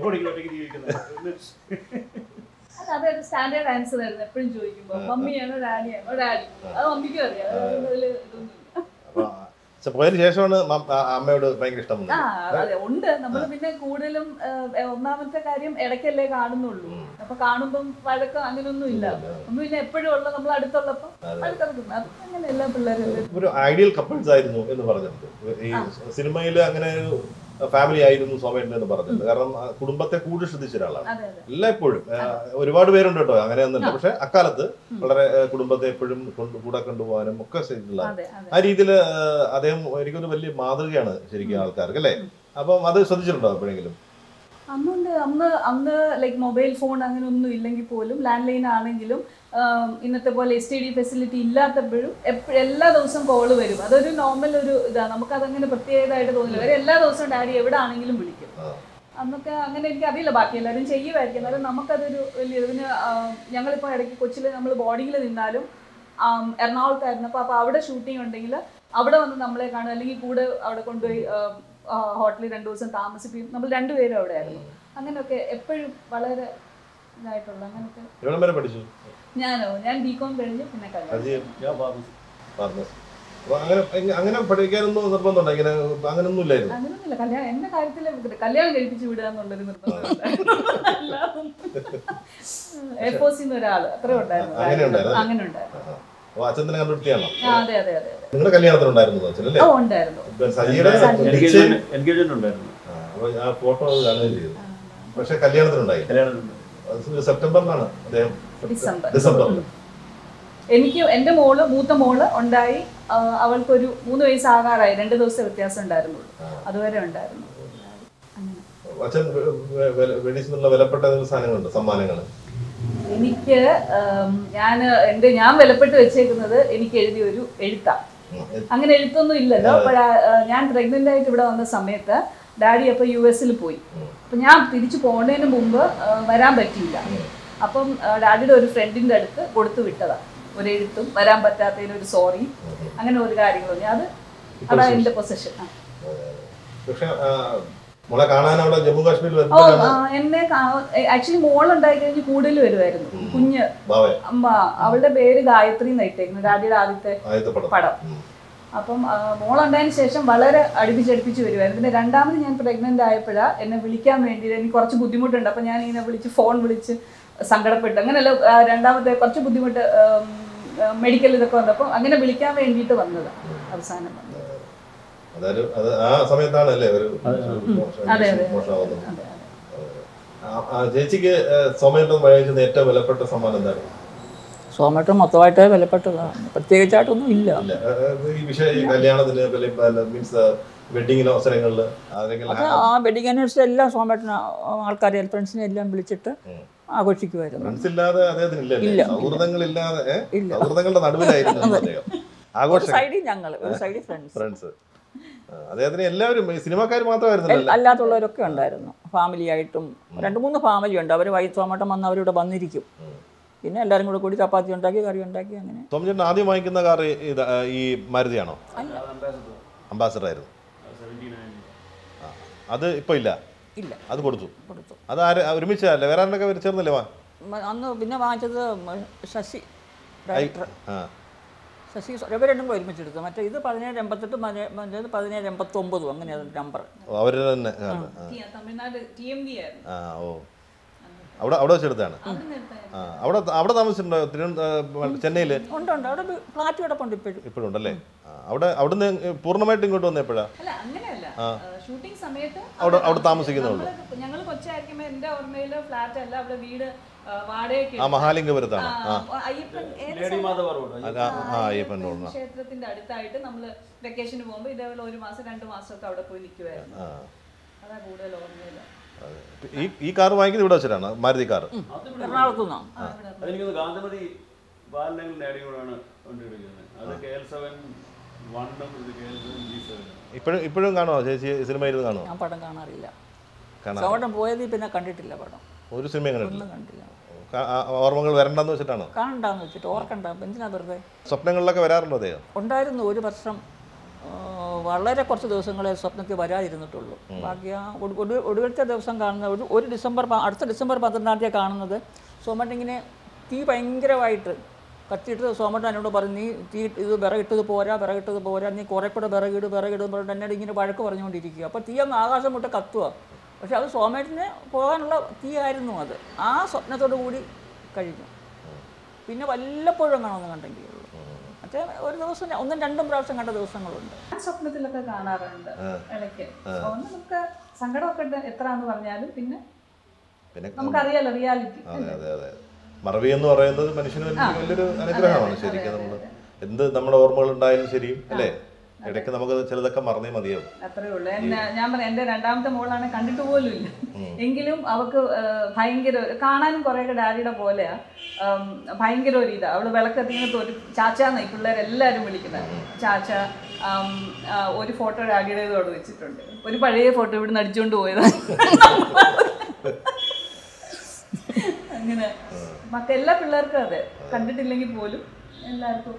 അല്ല, അതൊരു സ്റ്റാൻഡേർഡ് ആൻസർ ആയിരുന്നു എപ്പോഴും ചോദിക്കുമ്പോ മമ്മിയാണോ ഡാഡിയാണോ ഡാഡി അത് മമ്മിക്കും അറിയാം അതിൽ ഇതൊന്നുമില്ല അപ്പൊ പക്ഷെ പോയതിന് ശേഷമാണ് മം- ആ അമ്മയോട് ഭയങ്കര ഇഷ്ടം ആ വന്നത് അതെ ഉണ്ട് നമ്മൾ പിന്നെ കൂടുതലും ഏഹ്, ഒന്നാമത്തെ കാര്യം ഇടയ്ക്കല്ലേ കാണുന്നുള്ളൂ അപ്പൊ കാണുമ്പം വഴക്കം അങ്ങനെയൊന്നും ഇല്ല ഒന്നും പിന്നെ എപ്പോഴും ഉള്ള നമ്മൾ അടുത്തുള്ളപ്പോ വഴക്കിറക്കും അത് അങ്ങനെ എല്ലാ പിള്ളേരും ഒരു ഐഡിയൽ കപ്പിൾസ് ആയിരുന്നു എന്ന് പറഞ്ഞിട്ടുണ്ട് ഈ സിനിമയിൽ അങ്ങനെ ഒരു ഫാമിലി ആയിരുന്നു സോമേട്ടൻ എന്ന് പറഞ്ഞിട്ടുണ്ട് കാരണം ആ കുടുംബത്തെ കൂടുതൽ ശ്രദ്ധിച്ച ഒരാളാണ് അതെ അതെ എല്ലായ്പ്പോഴും ആ, ഒരുപാട് പേരുണ്ട് കേട്ടോ അങ്ങനെയൊന്നുമില്ല പക്ഷെ അക്കാലത്ത് വളരെ ആ, കുടുംബത്തെ എപ്പോഴും കൊണ്ട് കൂടെ കൊണ്ടുപോകാനും ഒക്കെ ചെയ്തിട്ടുള്ള അതെ അതെ ആ രീതിയിൽ അദ്ദേഹം എനിക്കൊരു വലിയ മാതൃകയാണ് ശരിക്കും ആൾക്കാർക്ക് അല്ലേ അപ്പം അത് ശ്രദ്ധിച്ചിട്ടുണ്ടോ എപ്പോഴെങ്കിലും അന്നുണ്ട് അന്ന് അന്ന് ലൈക്ക് മൊബൈൽ ഫോൺ അങ്ങനെ ഒന്നും ഇല്ലെങ്കിൽ പോലും ലാൻഡ് ലൈൻ ആണെങ്കിലും ആം, ഇന്നത്തെ പോലെ എസ് ടി ഡി ഫെസിലിറ്റി ഇല്ലാത്തപ്പോഴും എപ്പോഴും എല്ലാ ദിവസവും കോള് വരും അതൊരു നോർമൽ ഒരു ഇതാണ് നമുക്ക് അതങ്ങനെ പ്രത്യേകമായിട്ട് തോന്നില്ല അവർ എല്ലാ ദിവസവും ഡാഡി എവിടെ ആണെങ്കിലും വിളിക്കും ആ. അന്നൊക്കെ അങ്ങനെ എനിക്ക് അറിയില്ല ബാക്കി എല്ലാവരും ചെയ്യുമായിരിക്കും എന്നാലും നമുക്കതൊരു വലിയ ഇതിന് ഞങ്ങളിപ്പോൾ ഇടയ്ക്ക് കൊച്ചിയിൽ നമ്മൾ ബോർഡിങ്ങിൽ നിന്നാലും ആം, എറണാകുളത്തായിരുന്നപ്പോൾ അപ്പോൾ അവിടെ ഷൂട്ടിംഗ് ഉണ്ടെങ്കിൽ അവിടെ വന്ന് നമ്മളെ കാണും അല്ലെങ്കിൽ കൂടെ അവിടെ കൊണ്ടുപോയി ഹോട്ടലിൽ രണ്ടു ദിവസം താമസിപ്പിക്കും നമ്മൾ രണ്ടുപേരും അവിടെ ആയിരുന്നു അങ്ങനെയൊക്കെ എപ്പോഴും വളരെ ഇതായിട്ടുള്ള അങ്ങനെയൊക്കെ എവിടം വരെ പഠിച്ചു ഞാനോ ഞാൻ ബി കോം കഴിഞ്ഞ് പിന്നെ കല്യാണം അജി ഞാൻ പറഞ്ഞു ഫാർമസി അപ്പൊ അങ്ങനെ ഇങ്ങ- അങ്ങനെ പഠിക്കാനൊന്നും നിർബന്ധമുണ്ടോ ഇങ്ങനെ അങ്ങനൊന്നും ഇല്ലായിരുന്നു അങ്ങനെയൊന്നുമില്ല കല്യാണം എന്റെ കാര്യത്തിൽ കല്യാണം കഴിപ്പിച്ച് വിടുക എന്നുള്ളൊരു നിർബന്ധം എയർഫോഴ്സിൽ ഒരാള് അത്രേ ഉണ്ടായിരുന്നു അങ്ങനെ ഉണ്ടായിരുന്നു? അങ്ങനെ ഉണ്ടായിരുന്നു അപ്പൊ അച്ഛൻ തന്നെ കണ്ടുപിടിച്ചാണോ ആ അതെ അതെ അതെ അതെ നിങ്ങളുടെ കല്യാണത്തിനുണ്ടായിരുന്നു അച്ഛൻ അല്ലേ ഓ ഉണ്ടായിരുന്നു ഇപ്പൊ സജിയുടെ എൻഗേജ്മെന്റ് എൻഗേജ്മെന്റ് ഉണ്ടായിരുന്നു ആ, അപ്പൊ ആ ഫോട്ടോ കാണുകയും ചെയ്തു പക്ഷെ കല്യാണത്തിനുണ്ടായി കല്യാണം അത് സെപ്റ്റംബറിലാണ് അദ്ദേഹം ഡിസംബർ ഡിസംബറിൽ എനിക്ക് എൻ്റെ മോള് മൂത്ത മോള് ഉണ്ടായി ആ, അവൾക്കൊരു മൂന്ന് വയസ്സാകാറായി രണ്ട് ദിവസം വ്യത്യാസം ഉണ്ടായിരുന്നുള്ളൂ അതുവരെ ഉണ്ടായിരുന്നു അങ്ങനെ അച്ഛൻ വെനീസിൽ നിന്നുള്ള വിലപ്പെട്ട ഏതെങ്കിലും സാധനങ്ങളുണ്ട് സമ്മാനങ്ങൾ എനിക്ക് ഞാൻ എൻ്റെ ഞാൻ വിലപ്പെട്ട് വെച്ചേക്കുന്നത് എനിക്ക് എഴുതിയ ഒരു എഴുത്താണ് അങ്ങനെ എഴുത്തൊന്നും ഇല്ലല്ലോ അപ്പോൾ ഞാൻ പ്രഗ്നൻ്റ് ആയിട്ട് ഇവിടെ വന്ന സമയത്ത് ഡാഡി അപ്പോൾ യു എസിൽ പോയി അപ്പം ഞാൻ തിരിച്ചു പോകുന്നതിന് മുമ്പ് ആ, വരാൻ പറ്റിയില്ല അപ്പം ആ, ഡാഡിയുടെ ഒരു ഫ്രണ്ടിൻ്റെ അടുത്ത് കൊടുത്തു വിട്ടതാണ് ഒരു എഴുത്തും വരാൻ പറ്റാത്തതിന് ഒരു സോറി അങ്ങനെ ഒരു കാര്യങ്ങളും ഞാൻ അത് അതാ എൻ്റെ പൊസഷൻ ആ പക്ഷെ ആ, മോളെ കാണാൻ അവിടെ ജമ്മു കാശ്മീരിൽ ഓ വരുമ്പോഴാണ് ആ, എന്നെ ആക്ച്വലി മോളുണ്ടായി കഴിഞ്ഞ് കൂടുതൽ വരുമായിരുന്നു കുഞ്ഞ് ബാവേ അമ്മ അവളുടെ പേര് ഗായത്രി എന്നായിട്ടേക്കുന്നു ഡാഡിയുടെ ആദ്യത്തെ ആദ്യത്തെ പടം പടം ഉം. അപ്പം ആ, മോളുണ്ടായതിന് ശേഷം വളരെ അടുപ്പിച്ചടുപ്പിച്ച് വരുമായിരുന്നു പിന്നെ രണ്ടാമത് ഞാൻ പ്രഗ്നന്റ് ആയപ്പോഴാണ് എന്നെ വിളിക്കാൻ വേണ്ടി എനിക്ക് കുറച്ച് ബുദ്ധിമുട്ടുണ്ട് അപ്പം ഞാൻ ഇങ്ങനെ വിളിച്ച് ഫോൺ വിളിച്ച് സങ്കടപ്പെട്ടു അങ്ങനെയല്ല ആ, രണ്ടാമത്തെ കുറച്ച് ബുദ്ധിമുട്ട് മെഡിക്കൽ ഇതൊക്കെ വന്നപ്പോൾ അങ്ങനെ വിളിക്കാൻ വേണ്ടിയിട്ട് വന്നത് അവസാനം വന്നത് അതായത് അത് ആ സമയത്താണ് അല്ലേ ഒരു അതെ, അതെ. മോശമാവുന്നത് അതെ അതെ ആ, ആ, ചേച്ചിക്ക് സോമേട്ടൻ വഹിക്കുന്ന ഏറ്റവും വിലപ്പെട്ട സമ്മാനം എന്താണ് സോമേട്ടൻ മൊത്തമായിട്ട് വിലപ്പെട്ടതാണ് പ്രത്യേകിച്ചായിട്ടൊന്നും ഇല്ല ഇല്ല ആ, ആ, ഈ വിഷയം ഈ കല്യാണത്തിന് മീൻസ് വെഡിങ്ങിന് അവസരങ്ങളിൽ അല്ലെങ്കിൽ അത് ആ വെഡിങ് ആനിവേഴ്സറി എല്ലാം സോമേട്ടൻ ആൾക്കാരെ ഫ്രണ്ട്സിനെ എല്ലാം വിളിച്ചിട്ട് ഉം. ആഘോഷിക്കുമായിരുന്നു ഫ്രണ്ട്സ് ഇല്ലാതെ അദ്ദേഹത്തിന് ഇല്ല ഇല്ല. സൗഹൃദങ്ങളില്ലാതെ ഏ? ഇല്ല. സൗഹൃദങ്ങളുടെ നടുവിലായിരുന്നു അദ്ദേഹം ആഘോഷം സൈഡിൽ ഞങ്ങൾ ഒരു സൈഡിൽ ഫ്രണ്ട്സ് ഫ്രണ്ട്സ് അദ്ദേഹത്തിന് എല്ലാവരും ഈ സിനിമാക്കാർ മാത്രമായിരുന്നല്ലോ അല്ലാത്തുള്ളവരൊക്കെ ഉണ്ടായിരുന്നു ഫാമിലി ആയിട്ടും രണ്ട് മൂന്ന് ഫാമിലി ഉണ്ട് അവർ വൈ സോമേട്ടൻ വന്ന് അവരിവിടെ വന്നിരിക്കും പിന്നെ എല്ലാവരും കൂടെ കൂടി ചപ്പാത്തി ഉണ്ടാക്കി കറി ഉണ്ടാക്കി അങ്ങനെ സോമചേട്ടൻ ആദ്യം വാങ്ങിക്കുന്ന കാർ ഇത് ആ, ഈ മാരുതിയാണോ അല്ല അംബാസഡർ ആയിരുന്നു ആ. അത് ഇപ്പൊ ഇല്ല ഇല്ല അത് കൊടുത്തു കൊടുത്തു അത് ആര് ഒരുമിച്ചല്ലേ വേറെ ആരുടെയൊക്കെ ചേർന്നില്ലേ വാ മ- അന്ന് പിന്നെ വാങ്ങിച്ചത് മ- ശശി ഐ- ഡയറക്ടർ ആ ശശി ഇവർ രണ്ടും കൂടെ ഒരുമിച്ചെടുത്തു മറ്റേ ഇത് പതിനേഴ് എൺപത്തെട്ട് മറ്റേത് പതിനേഴ് എൺപത്തൊമ്പതും അങ്ങനെയാണ് നമ്പർ ഓ, അവര് തന്നെ ആ, ആ. T- Tamil Nadu T M V ആയിരുന്നു ആ ഓ അവിടെ അവിടെ വെച്ചെടുത്താണ് അത് നേരത്തെ ആ അവിടെ അവിടെ താമസിച്ചിട്ടുണ്ടോ തിരുവനന്തപുരം ചെന്നൈയിൽ ഉണ്ട് ഉണ്ട് അവിടെ ഫ്ലാറ്റ് കിടപ്പുണ്ട് ഇപ്പോഴും ഇപ്പോഴും ഉണ്ടല്ലേ ആ, അവിടെ അവിടുന്ന് പൂർണ്ണമായിട്ട് ഇങ്ങോട്ട് വന്ന എപ്പോഴാ അല്ല അങ്ങനെയല്ല ഷൂട്ടിംഗ് സമയത്ത് അവിടെ അവിടെ താമസിക്കുന്നേ ഉള്ളൂ ഞങ്ങൾ കൊച്ചായിരിക്കുമ്പോ എന്റെ ഓർമ്മയില് ഫ്ലാറ്റ് അല്ല അവിടെ വീട് ആ, വാടകയ്ക്ക് ആ മഹാലിംഗപുരത്താണ് ആ ആ, അയ്യപ്പൻ ഏത് ലേഡി മാധവ റോഡ് ആ, ആ അയ്യപ്പൻ റോഡിനാ ക്ഷേത്രത്തിന്റെ അടുത്തായിട്ട് നമ്മൾ വെക്കേഷന് പോകുമ്പോൾ ഇതേപോലെ ഒരു മാസം രണ്ട് മാസമൊക്കെ അവിടെ പോയി നിൽക്കുമായിരുന്നു ആ അതാ കൂടുതൽ ഓർമ്മയില്ല അതെ. ഈ ഈ കാർ വാങ്ങിക്കുന്നത് ഇവിടെ വെച്ചിട്ടാണ് മാരുതി കാർ എറണാകുളത്തു നിന്നാണ് അതെനിക്കൊന്ന് ഗാന്ധിമതി ബാലനങ്ങൾ നേടിയോടാണ് വണ്ടി എടുക്കുന്നത് അത് കെ എൽ സെവൻ വണ്ണും ഇത് K L seven G seven ഇപ്പോഴും ഇപ്പോഴും കാണുമോ ചേച്ചി സിനിമ ഇരുന്ന് കാണുമോ ഞാൻ പടം കാണാറില്ല കാണാം സോമേട്ടൻ പോയതിൽ പിന്നെ കണ്ടിട്ടില്ല പടം ഒരു സിനിമയും കണ്ടിട്ടില്ല ഒന്നും കണ്ടില്ല കാ- ആ, ഓർമ്മകൾ വരണ്ടെന്ന് വെച്ചിട്ടാണോ കാണണ്ടാന്ന് വെച്ചിട്ട് ഓർക്കണ്ട എന്തിനാ വെറുതെ സ്വപ്നങ്ങളിലൊക്കെ വരാറുണ്ടോ അദ്ദേഹം ഉണ്ടായിരുന്നു ഒരു വർഷം ആ, വളരെ കുറച്ച് ദിവസങ്ങളെ സ്വപ്നത്തിൽ വരാതിരുന്നിട്ടുള്ളൂ ബാക്കി ആ ഒടു- ഒടു- ഒടുവിലത്തെ ദിവസം കാണുന്ന ഒരു ഒരു ഡിസംബർ പ- അടുത്ത ഡിസംബർ പന്ത്രണ്ടാം തീയതി കാണുന്നത് സോമട്ടൻ ഇങ്ങനെ തീ ഭയങ്കരമായിട്ട് കത്തിയിട്ട് സോമട്ടൻ എന്നോട് പറഞ്ഞു നീ തീ ഇത് വിറകിട്ടത് പോരാ വിറകിട്ടത് പോരാ നീ കുറേ കൂടെ വിറകിട് വിറകിട് എന്ന് പറഞ്ഞിട്ട് എന്നോട് ഇങ്ങനെ വഴക്ക് പറഞ്ഞുകൊണ്ടിരിക്കുക അപ്പോൾ തീ അങ്ങ് ആകാശം മുട്ട കത്തുക പക്ഷെ അത് സോമേട്ടന് പോകാനുള്ള തീ ആയിരുന്നു അത് ആ സ്വപ്നത്തോടു കൂടി കഴിഞ്ഞു പിന്നെ വല്ലപ്പോഴും കാണുമെന്ന് കണ്ടെങ്കിൽ ഉള്ളൂ മറ്റേ ഒരു ദിവസം ര- ഒന്നും രണ്ടും പ്രാവശ്യം കണ്ട ദിവസങ്ങളുണ്ട് ഞാൻ സ്വപ്നത്തിലൊക്കെ കാണാറുണ്ട് ഇടയ്ക്ക് അതുകൊണ്ട് നമുക്ക് സങ്കടമൊക്കെ ഉണ്ട് എത്രയാന്ന് പറഞ്ഞാലും പിന്നെ പിന്നെ നമുക്കറിയാലോ റിയാലിറ്റി അതെ അതെ അതെ മറവി എന്ന് പറയുന്നത് മനുഷ്യന് വലിയ- വലിയൊരു അനുഗ്രഹമാണ് ശരിക്കും നമ്മൾ എന്ത് നമ്മുടെ ഓർമ്മകൾ ഉണ്ടായാലും ശരിയും അല്ലേ ഇടയ്ക്ക് നമുക്ക് ചിലതൊക്കെ മറന്നേ മതിയാവും അത്രേ ഉള്ളൂ എന്നെ ഞാൻ പറയാം എൻ്റെ രണ്ടാമത്തെ മോളാണ് കണ്ടിട്ട് പോലും ഇല്ല എങ്കിലും അവൾക്ക് ആ, ഭയങ്കര കാണാനും കുറേയൊക്കെ ഡാഡിയുടെ പോലെയാ ആം, ഭയങ്കര ഒരു ഇതാ അവള് വിളക്കെത്തിങ്ങനെ ഒരു ചാച്ചാന്ന് ഈ പിള്ളേരെല്ലാവരും വിളിക്കുന്നത് ചാച്ച ആം, ആ, ഒരു ഫോട്ടോ ഡാഡിയുടേത് അവിടെ വെച്ചിട്ടുണ്ട് ഒരു പഴയ ഫോട്ടോ ഇവിടുന്ന് അടിച്ചുകൊണ്ട് പോയത് അങ്ങനെ മക്ക എല്ലാ പിള്ളേർക്കും അതെ കണ്ടിട്ടില്ലെങ്കിൽ പോലും എല്ലാവർക്കും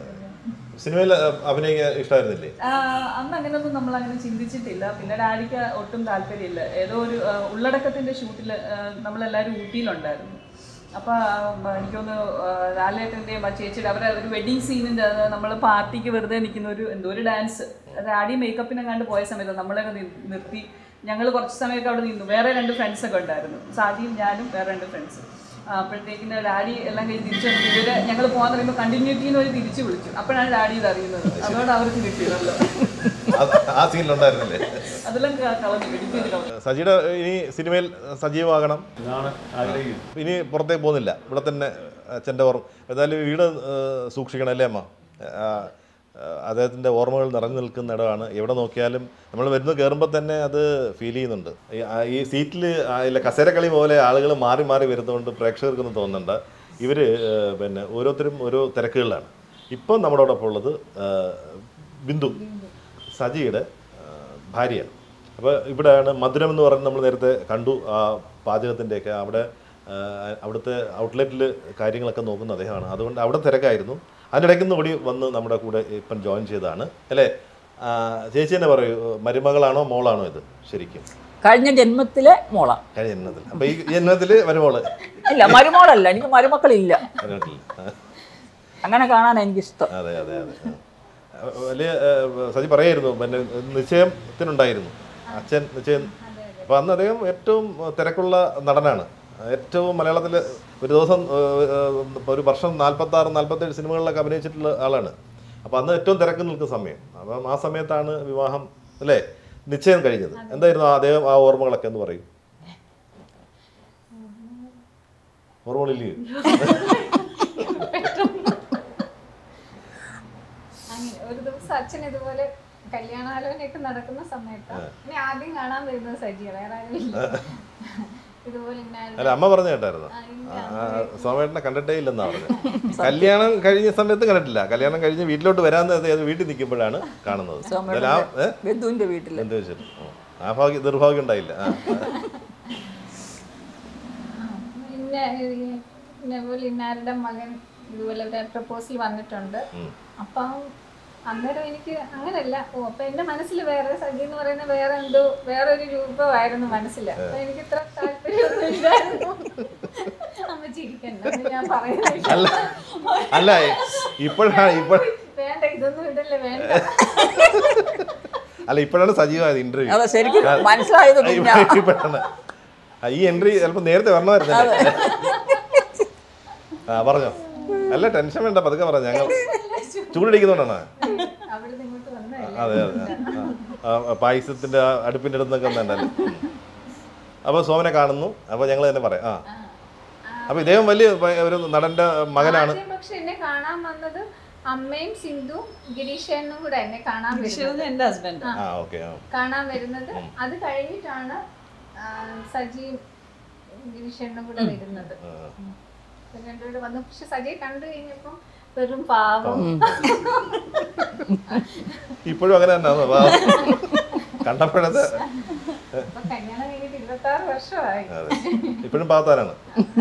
സിനിമയിൽ അഭിനയിക്കാൻ ഇഷ്ടമായിരുന്നില്ലേ ആ, അന്ന് അങ്ങനെയൊന്നും നമ്മൾ അങ്ങനെ ചിന്തിച്ചിട്ടില്ല പിന്നെ ഡാഡിക്ക് ഒട്ടും താല്പര്യമില്ല ഏതോ ഒരു ആ, ഉള്ളടക്കത്തിന്റെ ഷൂട്ടിൽ നമ്മളെല്ലാവരും ഊട്ടിയിലുണ്ടായിരുന്നു അപ്പോൾ എനിക്കൊന്ന് ലാലേട്ടൻ്റെയും ആ ചേച്ചിയുടെ അവരെ ഒരു വെഡിങ് സീനിൻ്റെ നമ്മൾ പാർട്ടിക്ക് വെറുതെ നിൽക്കുന്ന ഒരു എന്തോ ഒരു ഡാൻസ് ഡാഡി മേക്കപ്പിനെ കണ്ട് പോയ സമയത്ത് നമ്മളൊക്കെ നി- നിർത്തി ഞങ്ങൾ കുറച്ച് സമയമൊക്കെ അവിടെ നിന്നു വേറെ രണ്ട് ഫ്രണ്ട്സൊക്കെ ഉണ്ടായിരുന്നു സാദിയും ഞാനും വേറെ രണ്ട് ഫ്രണ്ട്സ് അപ്പോഴത്തേക്കിന് ഡാഡി എല്ലാം കഴിഞ്ഞ് തിരിച്ചു വന്നു ഇവര് ഞങ്ങൾ പോകാൻ പറയുമ്പോൾ കണ്ടിന്യൂറ്റിന്ന് ഒരു തിരിച്ചു വിളിച്ചു അപ്പോഴാണ് ഡാഡി ഇത് അറിയുന്നത് അതോടെ അവർക്ക് കിട്ടിയതല്ലോ അത് ആ സീനിലുണ്ടായിരുന്നില്ലേ അതെല്ലാം ക- കളഞ്ഞു എഡിറ്റ് ചെയ്ത് കളഞ്ഞു സജിയുടെ ഇനി സിനിമയിൽ സജീവമാകണം ഇതാണ് ആഗ്രഹിക്കുന്നത് ഇനി പുറത്തേക്ക് പോകുന്നില്ല ഇവിടെ തന്നെ അച്ഛൻ്റെ ഓർമ്മ ഏതായാലും വീട് ഏഹ്, സൂക്ഷിക്കണം അല്ലേ അമ്മ ആ, ആ, അദ്ദേഹത്തിൻ്റെ ഓർമ്മകൾ നിറഞ്ഞു നിൽക്കുന്ന ഇടമാണ് എവിടെ നോക്കിയാലും നമ്മൾ വരുന്ന കയറുമ്പോൾ തന്നെ അത് ഫീൽ ചെയ്യുന്നുണ്ട് ഈ- ആ, ഈ സീറ്റിൽ ഇല്ല കസേരക്കളി പോലെ ആളുകൾ മാറി മാറി വരുന്നതുകൊണ്ട് പ്രേക്ഷകർക്കൊന്നും തോന്നുന്നുണ്ട് ഇവർ പിന്നെ ഓരോരുത്തരും ഓരോ തിരക്കുകളിലാണ് ഇപ്പം നമ്മളോടൊപ്പം ഉള്ളത് ആ, ബിന്ദു സജിയുടെ ആ, ഭാര്യയാണ് അപ്പോൾ ഇവിടെയാണ് മധുരം എന്ന് പറയുന്നത് നമ്മൾ നേരത്തെ കണ്ടു ആ പാചകത്തിൻ്റെയൊക്കെ അവിടെ ആ, അവിടുത്തെ ഔട്ട്ലെറ്റിൽ കാര്യങ്ങളൊക്കെ നോക്കുന്ന അദ്ദേഹമാണ് അതുകൊണ്ട് അവിടെ തിരക്കായിരുന്നു അതിനിടയ്ക്ക് നിന്ന് കൂടി വന്ന് നമ്മുടെ കൂടെ ഇപ്പം ജോയിൻ ചെയ്തതാണ് അല്ലേ ആ, ചേച്ചി തന്നെ പറയൂ മരുമകളാണോ മോളാണോ ഇത് ശരിക്കും കഴിഞ്ഞ ജന്മത്തിലെ മോള കഴിഞ്ഞ ജന്മത്തിൽ അപ്പോൾ ഈ ജന്മത്തിൽ മരുമോള് ഇല്ല മരുമോളല്ല എനിക്ക് മരുമക്കളില്ല മരുമക്കളിൽ. ആ. അങ്ങനെ കാണാൻ എനിക്കിഷ്ടം അതെ അതെ അതെ ആ. വലിയ ആ, സജി പറയായിരുന്നു പിന്നെ നിശ്ചയത്തിനുണ്ടായിരുന്നു അച്ഛൻ നിശ്ചയം അപ്പോൾ അന്ന് അദ്ദേഹം ഏറ്റവും തിരക്കുള്ള നടനാണ് ഏറ്റവും മലയാളത്തിൽ ഒരു ദിവസം ആ, ആ, ഒരു വർഷം നാൽപ്പത്തി ആറ് നാൽപ്പത്തേഴ് സിനിമകളിലൊക്കെ അഭിനയിച്ചിട്ടുള്ള ആളാണ് അപ്പോൾ അന്ന് ഏറ്റവും തിരക്ക് നിൽക്കുന്ന സമയം അപ്പം ആ സമയത്താണ് വിവാഹം അല്ലേ നിശ്ചയം കഴിഞ്ഞത് എന്തായിരുന്നു ആ അദ്ദേഹം ആ ഓർമ്മകളൊക്കെ എന്ന് പറയും ഓർമ്മകളില്ലേ അങ്ങനെ ഒരു ദിവസം അച്ഛൻ ഇതുപോലെ കല്യാണാലോചനയൊക്കെ നടക്കുന്ന സമയത്ത് ഇനി ആദ്യം കാണാൻ വരുന്നത് സജിയ വേറെ ആരുമില്ല ഇതുപോലെ ഇങ്ങനെ അല്ല അമ്മ പറഞ്ഞു കേട്ടായിരുന്നു ആ, ഇല്ല. സോമേട്ടനെ കണ്ടിട്ടേ ഇല്ലെന്നാ പറഞ്ഞത് കല്യാണം കഴിഞ്ഞ സമയത്ത് കണ്ടിട്ടില്ല കല്യാണം കഴിഞ്ഞ് വീട്ടിലോട്ട് വരാൻ നേരത്തെ അത് വീട്ടിൽ നിൽക്കുമ്പോഴാണ് കാണുന്നത് എന്തായാലും ആ ഏ? ബന്ധുവിന്റെ വീട്ടിൽ എന്ത് വെച്ചിട്ട് ഉം. ആ ഭാഗ്യം ദുർഭാഗ്യം ഉണ്ടായില്ല ആ. പിന്നെ ഈ പിന്നെ പോലെ ഇന്നാരുടെ മകൻ ഇതുപോലെ ഒരു പ്രപ്പോസൽ വന്നിട്ടുണ്ട് ഉം. അപ്പം അന്നേരം എനിക്ക് അങ്ങനല്ല ഓ അപ്പൊ എന്റെ മനസ്സിൽ വേറെ സജി എന്ന് പറയുന്ന വേറെ എന്തോ വേറെ ഒരു രൂപമായിരുന്നു മനസ്സിൽ അപ്പൊ എനിക്ക് ഇത്ര താല്പര്യമൊന്നും ഇല്ലായിരുന്നു അമ്മ ചിരിക്കണ്ട അത് ഞാൻ പറയുന്നില്ല അല്ല അല്ല ഇപ്പോഴാണ് ഇപ്പോൾ വേണ്ട ഇതൊന്നും ഇടല്ലേ വേണ്ട അല്ല ഇപ്പോഴാണ് സജീവമായത് ഇന്റർവ്യൂ അതെ ശരിക്കും മനസ്സിലായത് പിന്നെ ഇപ്പോഴാണ് ആ, ഈ എൻട്രി ചിലപ്പോൾ നേരത്തെ വരണമായിരുന്നല്ലേ ആ പറഞ്ഞോ അല്ല ടെൻഷൻ വേണ്ട പതുക്കെ പറഞ്ഞു ഞങ്ങൾ ചൂടടിക്കുന്നോണ്ടാണ് അവിടെ ഇങ്ങോട്ട് വന്നതല്ലേ അതെ അതെ ആ, ആ പായസത്തിന്റെ ആ അടുപ്പിന്റെ അടുത്തൊക്കെ വന്നിട്ടല്ലേ അപ്പൊ സോമനെ കാണുന്നു അപ്പൊ ഞങ്ങൾ തന്നെ പറയാം ആ അപ്പൊ ഇദ്ദേഹം വലിയ ഭ- ഒരു നടന്റെ മകനാണ് ആദ്യം പക്ഷെ എന്നെ കാണാൻ വന്നത് അമ്മയും സിന്ധുവും ഗിരീഷനും കൂടെ എന്നെ കാണാൻ വരുന്നത് വിശ്വനാഥ് എൻ്റെ ഹസ്ബൻഡ് ആ ഓക്കെ ആ കാണാൻ വരുന്നത് അത് കഴിഞ്ഞിട്ടാണ് ആ, സജിയും ഗിരീഷനും കൂടെ വരുന്നത് ആ. ഇവര് രണ്ടുപേരും വന്നു പക്ഷെ സജിയെ കണ്ടു കഴിഞ്ഞപ്പം വെറും പാവം ഇപ്പോഴും അങ്ങനെ തന്നെ കണ്ടപ്പോഴത്തെ അപ്പൊ കല്യാണം കഴിഞ്ഞിട്ട് ഇരുപത്തി ആറ് വർഷമായി അതെ ഇപ്പോഴും പാത്താനാണ്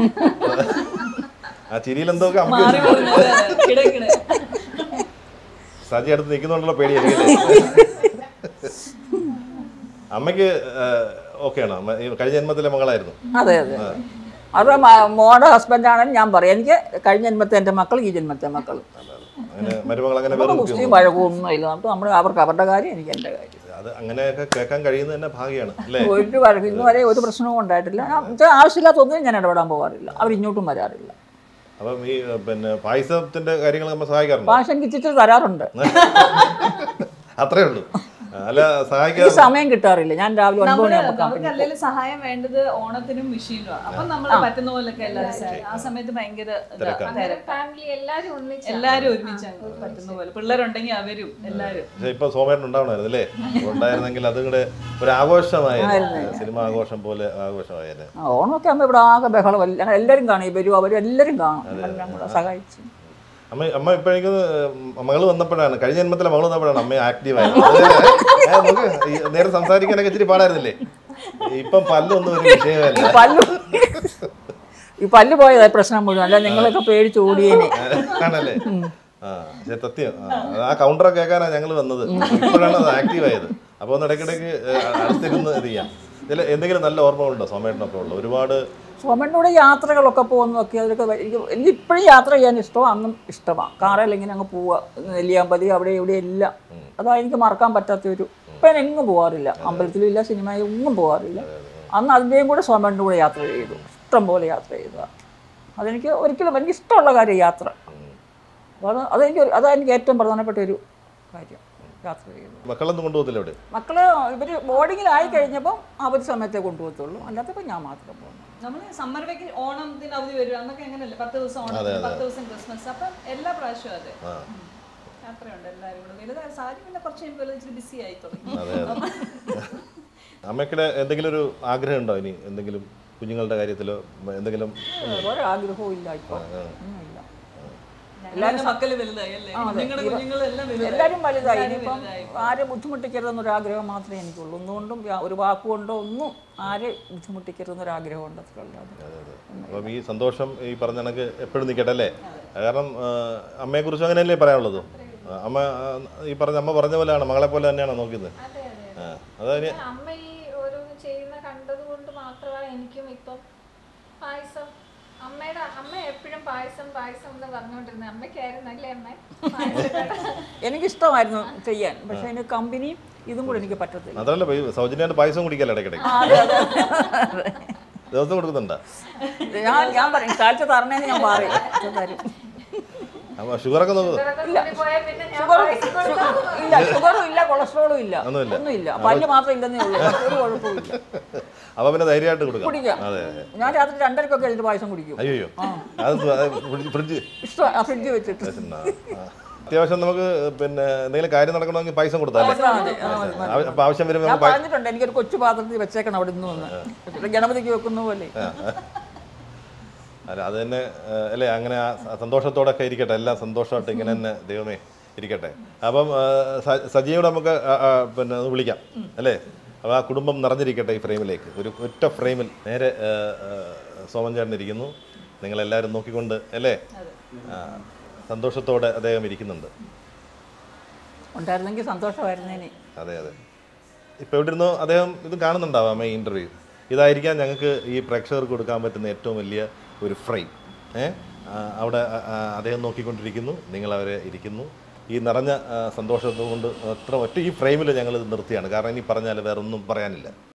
ആ ചിരിയിൽ എന്തൊക്കെ അമ്മ മാറി പോകുന്നത് കിടക്കിട സജി അടുത്ത് നിൽക്കുന്നുണ്ടല്ലോ പേടിയായിരിക്കും അമ്മയ്ക്ക് ഓക്കെയാണോ അമ്മ ഈ കഴിഞ്ഞ ജന്മത്തിലെ മകളായിരുന്നു അതെ അതെ അത് മ- മോടെ ഹസ്ബൻഡാണെന്ന് ഞാൻ പറയാം എനിക്ക് കഴിഞ്ഞ ജന്മത്തെ എൻ്റെ മക്കൾ ഈ ജന്മത്തെ മക്കൾ അങ്ങനെ മരുമകൾ അങ്ങനെ നമുക്ക് വേറെ മുസ്ലിം വഴക്കൊന്നും ഇല്ല നമുക്ക് നമ്മൾ അവർക്ക് അവരുടെ കാര്യം എനിക്ക് എൻ്റെ കാര്യം അത് അങ്ങനെയൊക്കെ കേൾക്കാൻ കഴിയുന്നത് തന്നെ ഭാഗ്യമാണ് അല്ലേ ഒരു വഴക്ക് ഇന്ന് വരെ ഒരു പ്രശ്നവും ഉണ്ടായിട്ടില്ല ഞാൻ വെച്ചാൽ ആവശ്യമില്ലാത്തൊന്നും ഞാൻ ഇടപെടാൻ പോകാറില്ല അവർ ഇങ്ങോട്ടും വരാറില്ല അപ്പം ഈ ഏ, പിന്നെ പായസത്തിന്റെ കാര്യങ്ങൾ നമ്മൾ സഹായിക്കാറുണ്ട് ഭാഷ എനിക്ക് ഇച്ചിരി തരാറുണ്ട് അത്രേ ഉള്ളൂ അല്ല എനിക്ക് സഹായിക്കാൻ സമയം കിട്ടാറില്ല ഞാൻ രാവിലെ ഒൻപത് നമ്മള് മണിയാകുമ്പോൾ നമുക്ക് കമ്പനി അല്ലെങ്കിൽ സഹായം വേണ്ടത് ഓണത്തിനും വിഷുവിനുമാണ് അപ്പൊ നമ്മൾ പറ്റുന്ന പോലൊക്കെ എല്ലാവരും സഹായിക്കും. ആ സമയത്ത് ഭയങ്കര ഇതാ, തിരക്കാണ്. തിരക്കാ. ഫാമിലി എല്ലാരും ഒന്നിച്ച് എല്ലാരും ഒരുമിച്ച് അങ്ങ് പറ്റുന്ന പോലെ പിള്ളേരുണ്ടെങ്കിൽ അവരും എല്ലാരും പക്ഷെ ഇപ്പൊ സോമേട്ടൻ ഉണ്ടാവണമായിരുന്നു അല്ലേ ഉണ്ടായിരുന്നെങ്കിൽ അതും കൂടെ ഒരു ആഘോഷമായിരുന്നു സിനിമ ആഘോഷം പോലെ ആഘോഷമായിരുന്നു ആ, ഓണമൊക്കെ ആകുമ്പോൾ ഇവിടെ ആകെ ബഹളമല്ല ഞങ്ങൾ എല്ലാവരും കാണും ഇവരും അവരും എല്ലാവരും കാണും എല്ലാം കൂടെ സഹായിച്ചു അമ്മ അമ്മ ഇപ്പൊ എനിക്ക് മകള് വന്നപ്പോഴാണ് കഴിഞ്ഞ ജന്മത്തിലെ മകള് വന്നപ്പോഴാണ് അമ്മ ആക്റ്റീവ് ആയത് അത്, ഏ, നോക്ക് ഈ നേരെ സംസാരിക്കാനൊക്കെ ഇച്ചിരി പാടായിരുന്നില്ലേ ഇപ്പം പല്ലൊന്നും ഒരു ഈ വിഷയമല്ല പല്ല് ഈ പല്ല് പോയതാ പ്രശ്നം മുഴുവൻ അല്ല നിങ്ങളൊക്കെ പേടിച്ച് ഓടിയേനെ ആണല്ലേ ആ പക്ഷെ സത്യം ആ, ആ കൗണ്ടറൊക്കെ കേൾക്കാനാണ് ഞങ്ങൾ വന്നത് ഇപ്പോഴാണ് അത് ആക്റ്റീവ് ആയത് അപ്പോൾ ഒന്ന് ഇടയ്ക്കിടയ്ക്ക് ഏ, അടുത്തിരുന്ന് ഇത് ചെയ്യാം ഇതിൽ എന്തെങ്കിലും നല്ല ഓർമ്മകളുണ്ടോ സോമേട്ടനൊക്കെ ഉള്ള ഒരുപാട് സോമനോട് യാത്രകളൊക്കെ പോകുന്നതൊക്കെ അതൊക്കെ വ- എനിക്ക് എനിക്ക് ഇപ്പോഴും യാത്ര ചെയ്യാൻ ഇഷ്ടമാണ് അന്നും ഇഷ്ടമാണ് കാറിൽ ഇങ്ങനെ അങ്ങ് പോവുക നെല്ലിയാമ്പതി അവിടെ ഇവിടെ എല്ലാം അതാ എനിക്ക് മറക്കാൻ പറ്റാത്ത ഒരു ഇപ്പം ഞാൻ എങ്ങും പോകാറില്ല അമ്പലത്തിലും ഇല്ല സിനിമയിൽ ഒന്നും പോകാറില്ല അന്ന് അതിൻ്റെയും കൂടെ സോമൻ്റെ കൂടെ യാത്ര ചെയ്തു ഇഷ്ടം പോലെ യാത്ര ചെയ്തതാണ് അതെനിക്ക് ഒരിക്കലും എനിക്ക് ഇഷ്ടമുള്ള കാര്യം യാത്ര അപ്പോൾ അത് അതെനിക്ക് ഒരു- അതാ എനിക്ക് ഏറ്റവും പ്രധാനപ്പെട്ട ഒരു കാര്യം യാത്ര ചെയ്യുന്നത് മക്കളൊന്നും കൊണ്ടുപോകത്തില്ല ഇവിടെ മക്കള് ഇവർ ബോർഡിങ്ങിലായി കഴിഞ്ഞപ്പോൾ അവധി സമയത്തേ കൊണ്ടുപോകത്തുള്ളൂ അല്ലാത്തപ്പോൾ ഞാൻ മാത്രം പോകുന്നു നമ്മള് സമ്മർ വെക്കേഷൻ ഓണത്തിന് അവധി വരും അന്നൊക്കെ എങ്ങനെയല്ലേ പത്ത് ദിവസം ഓണത്തിന് പത്ത് ദിവസം ക്രിസ്മസ് അപ്പം എല്ലാ പ്രാവശ്യവും അതെ ആ യാത്രയുണ്ട് എല്ലാവരും കൂടെ വലുതായ സാരി പിന്നെ കുറച്ച് കഴിയുമ്പോൾ ഇച്ചിരി ബിസി ആയി തുടങ്ങി അതെ അതെ അമ്മയ്ക്കിടെ എന്തെങ്കിലും ഒരു ആഗ്രഹം ഉണ്ടോ ഇനി എന്തെങ്കിലും കുഞ്ഞുങ്ങളുടെ കാര്യത്തിലോ എന്തെങ്കിലും ഒരാഗ്രഹവും ഇല്ല ഇപ്പോൾ ഒന്നുമില്ല എല്ലാവരും മക്കള് വലുതായി അല്ലേ നിങ്ങളുടെ കുഞ്ഞുങ്ങളെല്ലാം വലുതായി എല്ലാവരും വലുതായി ഇനിയിപ്പം ആരെ ബുദ്ധിമുട്ടിക്കരുതെന്നൊരാഗ്രഹം മാത്രമേ എനിക്കുള്ളൂ ഒന്നുകൊണ്ടും യാ- ഒരു വാക്കുകൊണ്ടോ ഒന്നും ആരെ ബുദ്ധിമുട്ടിക്കരുതെന്നൊരാഗ്രഹം ഉണ്ട് അത്രയല്ലാതെ അപ്പം ഈ സന്തോഷം ഈ പറഞ്ഞ കണക്ക് എപ്പോഴും നിൽക്കട്ടെ അല്ലേ കാരണം അമ്മയെക്കുറിച്ചും അങ്ങനെയല്ലേ പറയാനുള്ളത് ആ, അമ്മ ആ, ഈ പറഞ്ഞ അമ്മ പറഞ്ഞ പോലെയാണ് മകളെ പോലെ തന്നെയാണോ നോക്കുന്നത് അതെ അതെ ആ അതായത് അമ്മ ഈ ഓരോന്ന് ചെയ്യുന്ന കണ്ടത് കൊണ്ട് മാത്രമാണ് എനിക്കും ഇപ്പം പായസം അമ്മയുടെ അമ്മ എപ്പോഴും പായസം പായസം എന്ന് പറഞ്ഞുകൊണ്ടിരുന്നത് അമ്മയ്ക്കായിരുന്നല്ലേ അമ്മ പായസം എനിക്കിഷ്ടമായിരുന്നു ചെയ്യാൻ പക്ഷേ അതിന് കമ്പനിയും ഇതും കൂടെ എനിക്ക് പറ്റത്തില്ല മാത്രമല്ല ഇപ്പൊ ഈ സൗജന്യമായിട്ട് പായസം കുടിക്കാല്ലോ ഇടയ്ക്കിടയ്ക്ക് ആ, അതെ അതെ അതെ. ദിവസം കൊടുക്കുന്നുണ്ടോ ഞാൻ ഞാൻ പറയും കാഴ്ച തരണേന്ന് ഞാൻ പറയും ഇത് തരും അപ്പൊ ഷുഗറൊക്കെ നോക്കുന്നത് ഇതൊക്കെ കൂടി പോയാൽ പിന്നെ ഞാൻ ഷുഗറും പായസം കൊടുത്താൽ ഇല്ല ഷുഗറും ഇല്ല കൊളസ്ട്രോളും ഇല്ല ഒന്നുമില്ല. ഒന്നുമില്ല പല്ല് മാത്രം ഇല്ലെന്നേ ഉള്ളൂ ഒരു കുഴപ്പമില്ല അപ്പൊ പിന്നെ ധൈര്യമായിട്ട് കൊടുക്കാം കുടിക്കാം അതെ അതെ ഞാൻ രാത്രി രണ്ടരക്കൊക്കെ എഴുതി പായസം കുടിക്കും അയ്യോ അത് ഫ്രിഡ്ജ് ഇഷ്ടം ഫ്രിഡ്ജ് വെച്ചിട്ട് അത്യാവശ്യം നമുക്ക് പിന്നെ എന്തെങ്കിലും കാര്യം നടക്കണമെങ്കിൽ പൈസ കൊടുത്താൽ ആ, മതി, ആ, മതി, മതി. അപ്പൊ ആവശ്യം വരുമ്പോൾ ഞാൻ നമുക്ക് പൈ- പറഞ്ഞിട്ടുണ്ട് എനിക്കൊരു കൊച്ചു പാത്രത്തിൽ വെച്ചേക്കണം അവിടെ നിന്ന് വന്ന് ഗണപതിക്ക് വെക്കുന്ന പോലെ അല്ല അത് തന്നെ ആ, അല്ലേ അങ്ങനെ ആ സ- സന്തോഷത്തോടൊക്കെ ഇരിക്കട്ടെ എല്ലാം സന്തോഷമായിട്ട് ഇങ്ങനെ തന്നെ ദൈവമേ ഇരിക്കട്ടെ അപ്പം ആ, സ- സജിയോട് നമുക്ക് ആ, ആ, പിന്നെ ഒന്ന് വിളിക്കാം അല്ലേ അപ്പോൾ ആ കുടുംബം നിറഞ്ഞിരിക്കട്ടെ ഈ ഫ്രെയിമിലേക്ക് ഒരു ഒറ്റ ഫ്രെയിമിൽ നേരെ ആ, ആ, സോമൻ ചേട്ടൻ ഇരിക്കുന്നു നിങ്ങളെല്ലാവരും നോക്കിക്കൊണ്ട് അല്ലേ ആ, സന്തോഷത്തോടെ അദ്ദേഹം ഇരിക്കുന്നുണ്ട് ഉണ്ടായിരുന്നെങ്കിൽ സന്തോഷമായിരുന്നേനെ അതെ അതെ ഇപ്പോൾ എവിടെ ഇരുന്നോ അദ്ദേഹം ഇത് കാണുന്നുണ്ടാവാം ഈ ഇൻ്റർവ്യൂ ഇതായിരിക്കാം ഞങ്ങൾക്ക് ഈ പ്രേക്ഷകർക്ക് കൊടുക്കാൻ പറ്റുന്ന ഏറ്റവും വലിയ ഒരു ഫ്രെയിം ഏ ആ, അവിടെ ആ, ആ, അദ്ദേഹം നോക്കിക്കൊണ്ടിരിക്കുന്നു നിങ്ങളവരെ ഇരിക്കുന്നു ഈ നിറഞ്ഞ ആ, സന്തോഷത്തോട് കൊണ്ട് അത്ര ഒറ്റ ഈ ഫ്രെയിമിൽ ഞങ്ങൾ നിർത്തിയാണ് കാരണം ഇനി പറഞ്ഞാൽ വേറെ ഒന്നും പറയാനില്ല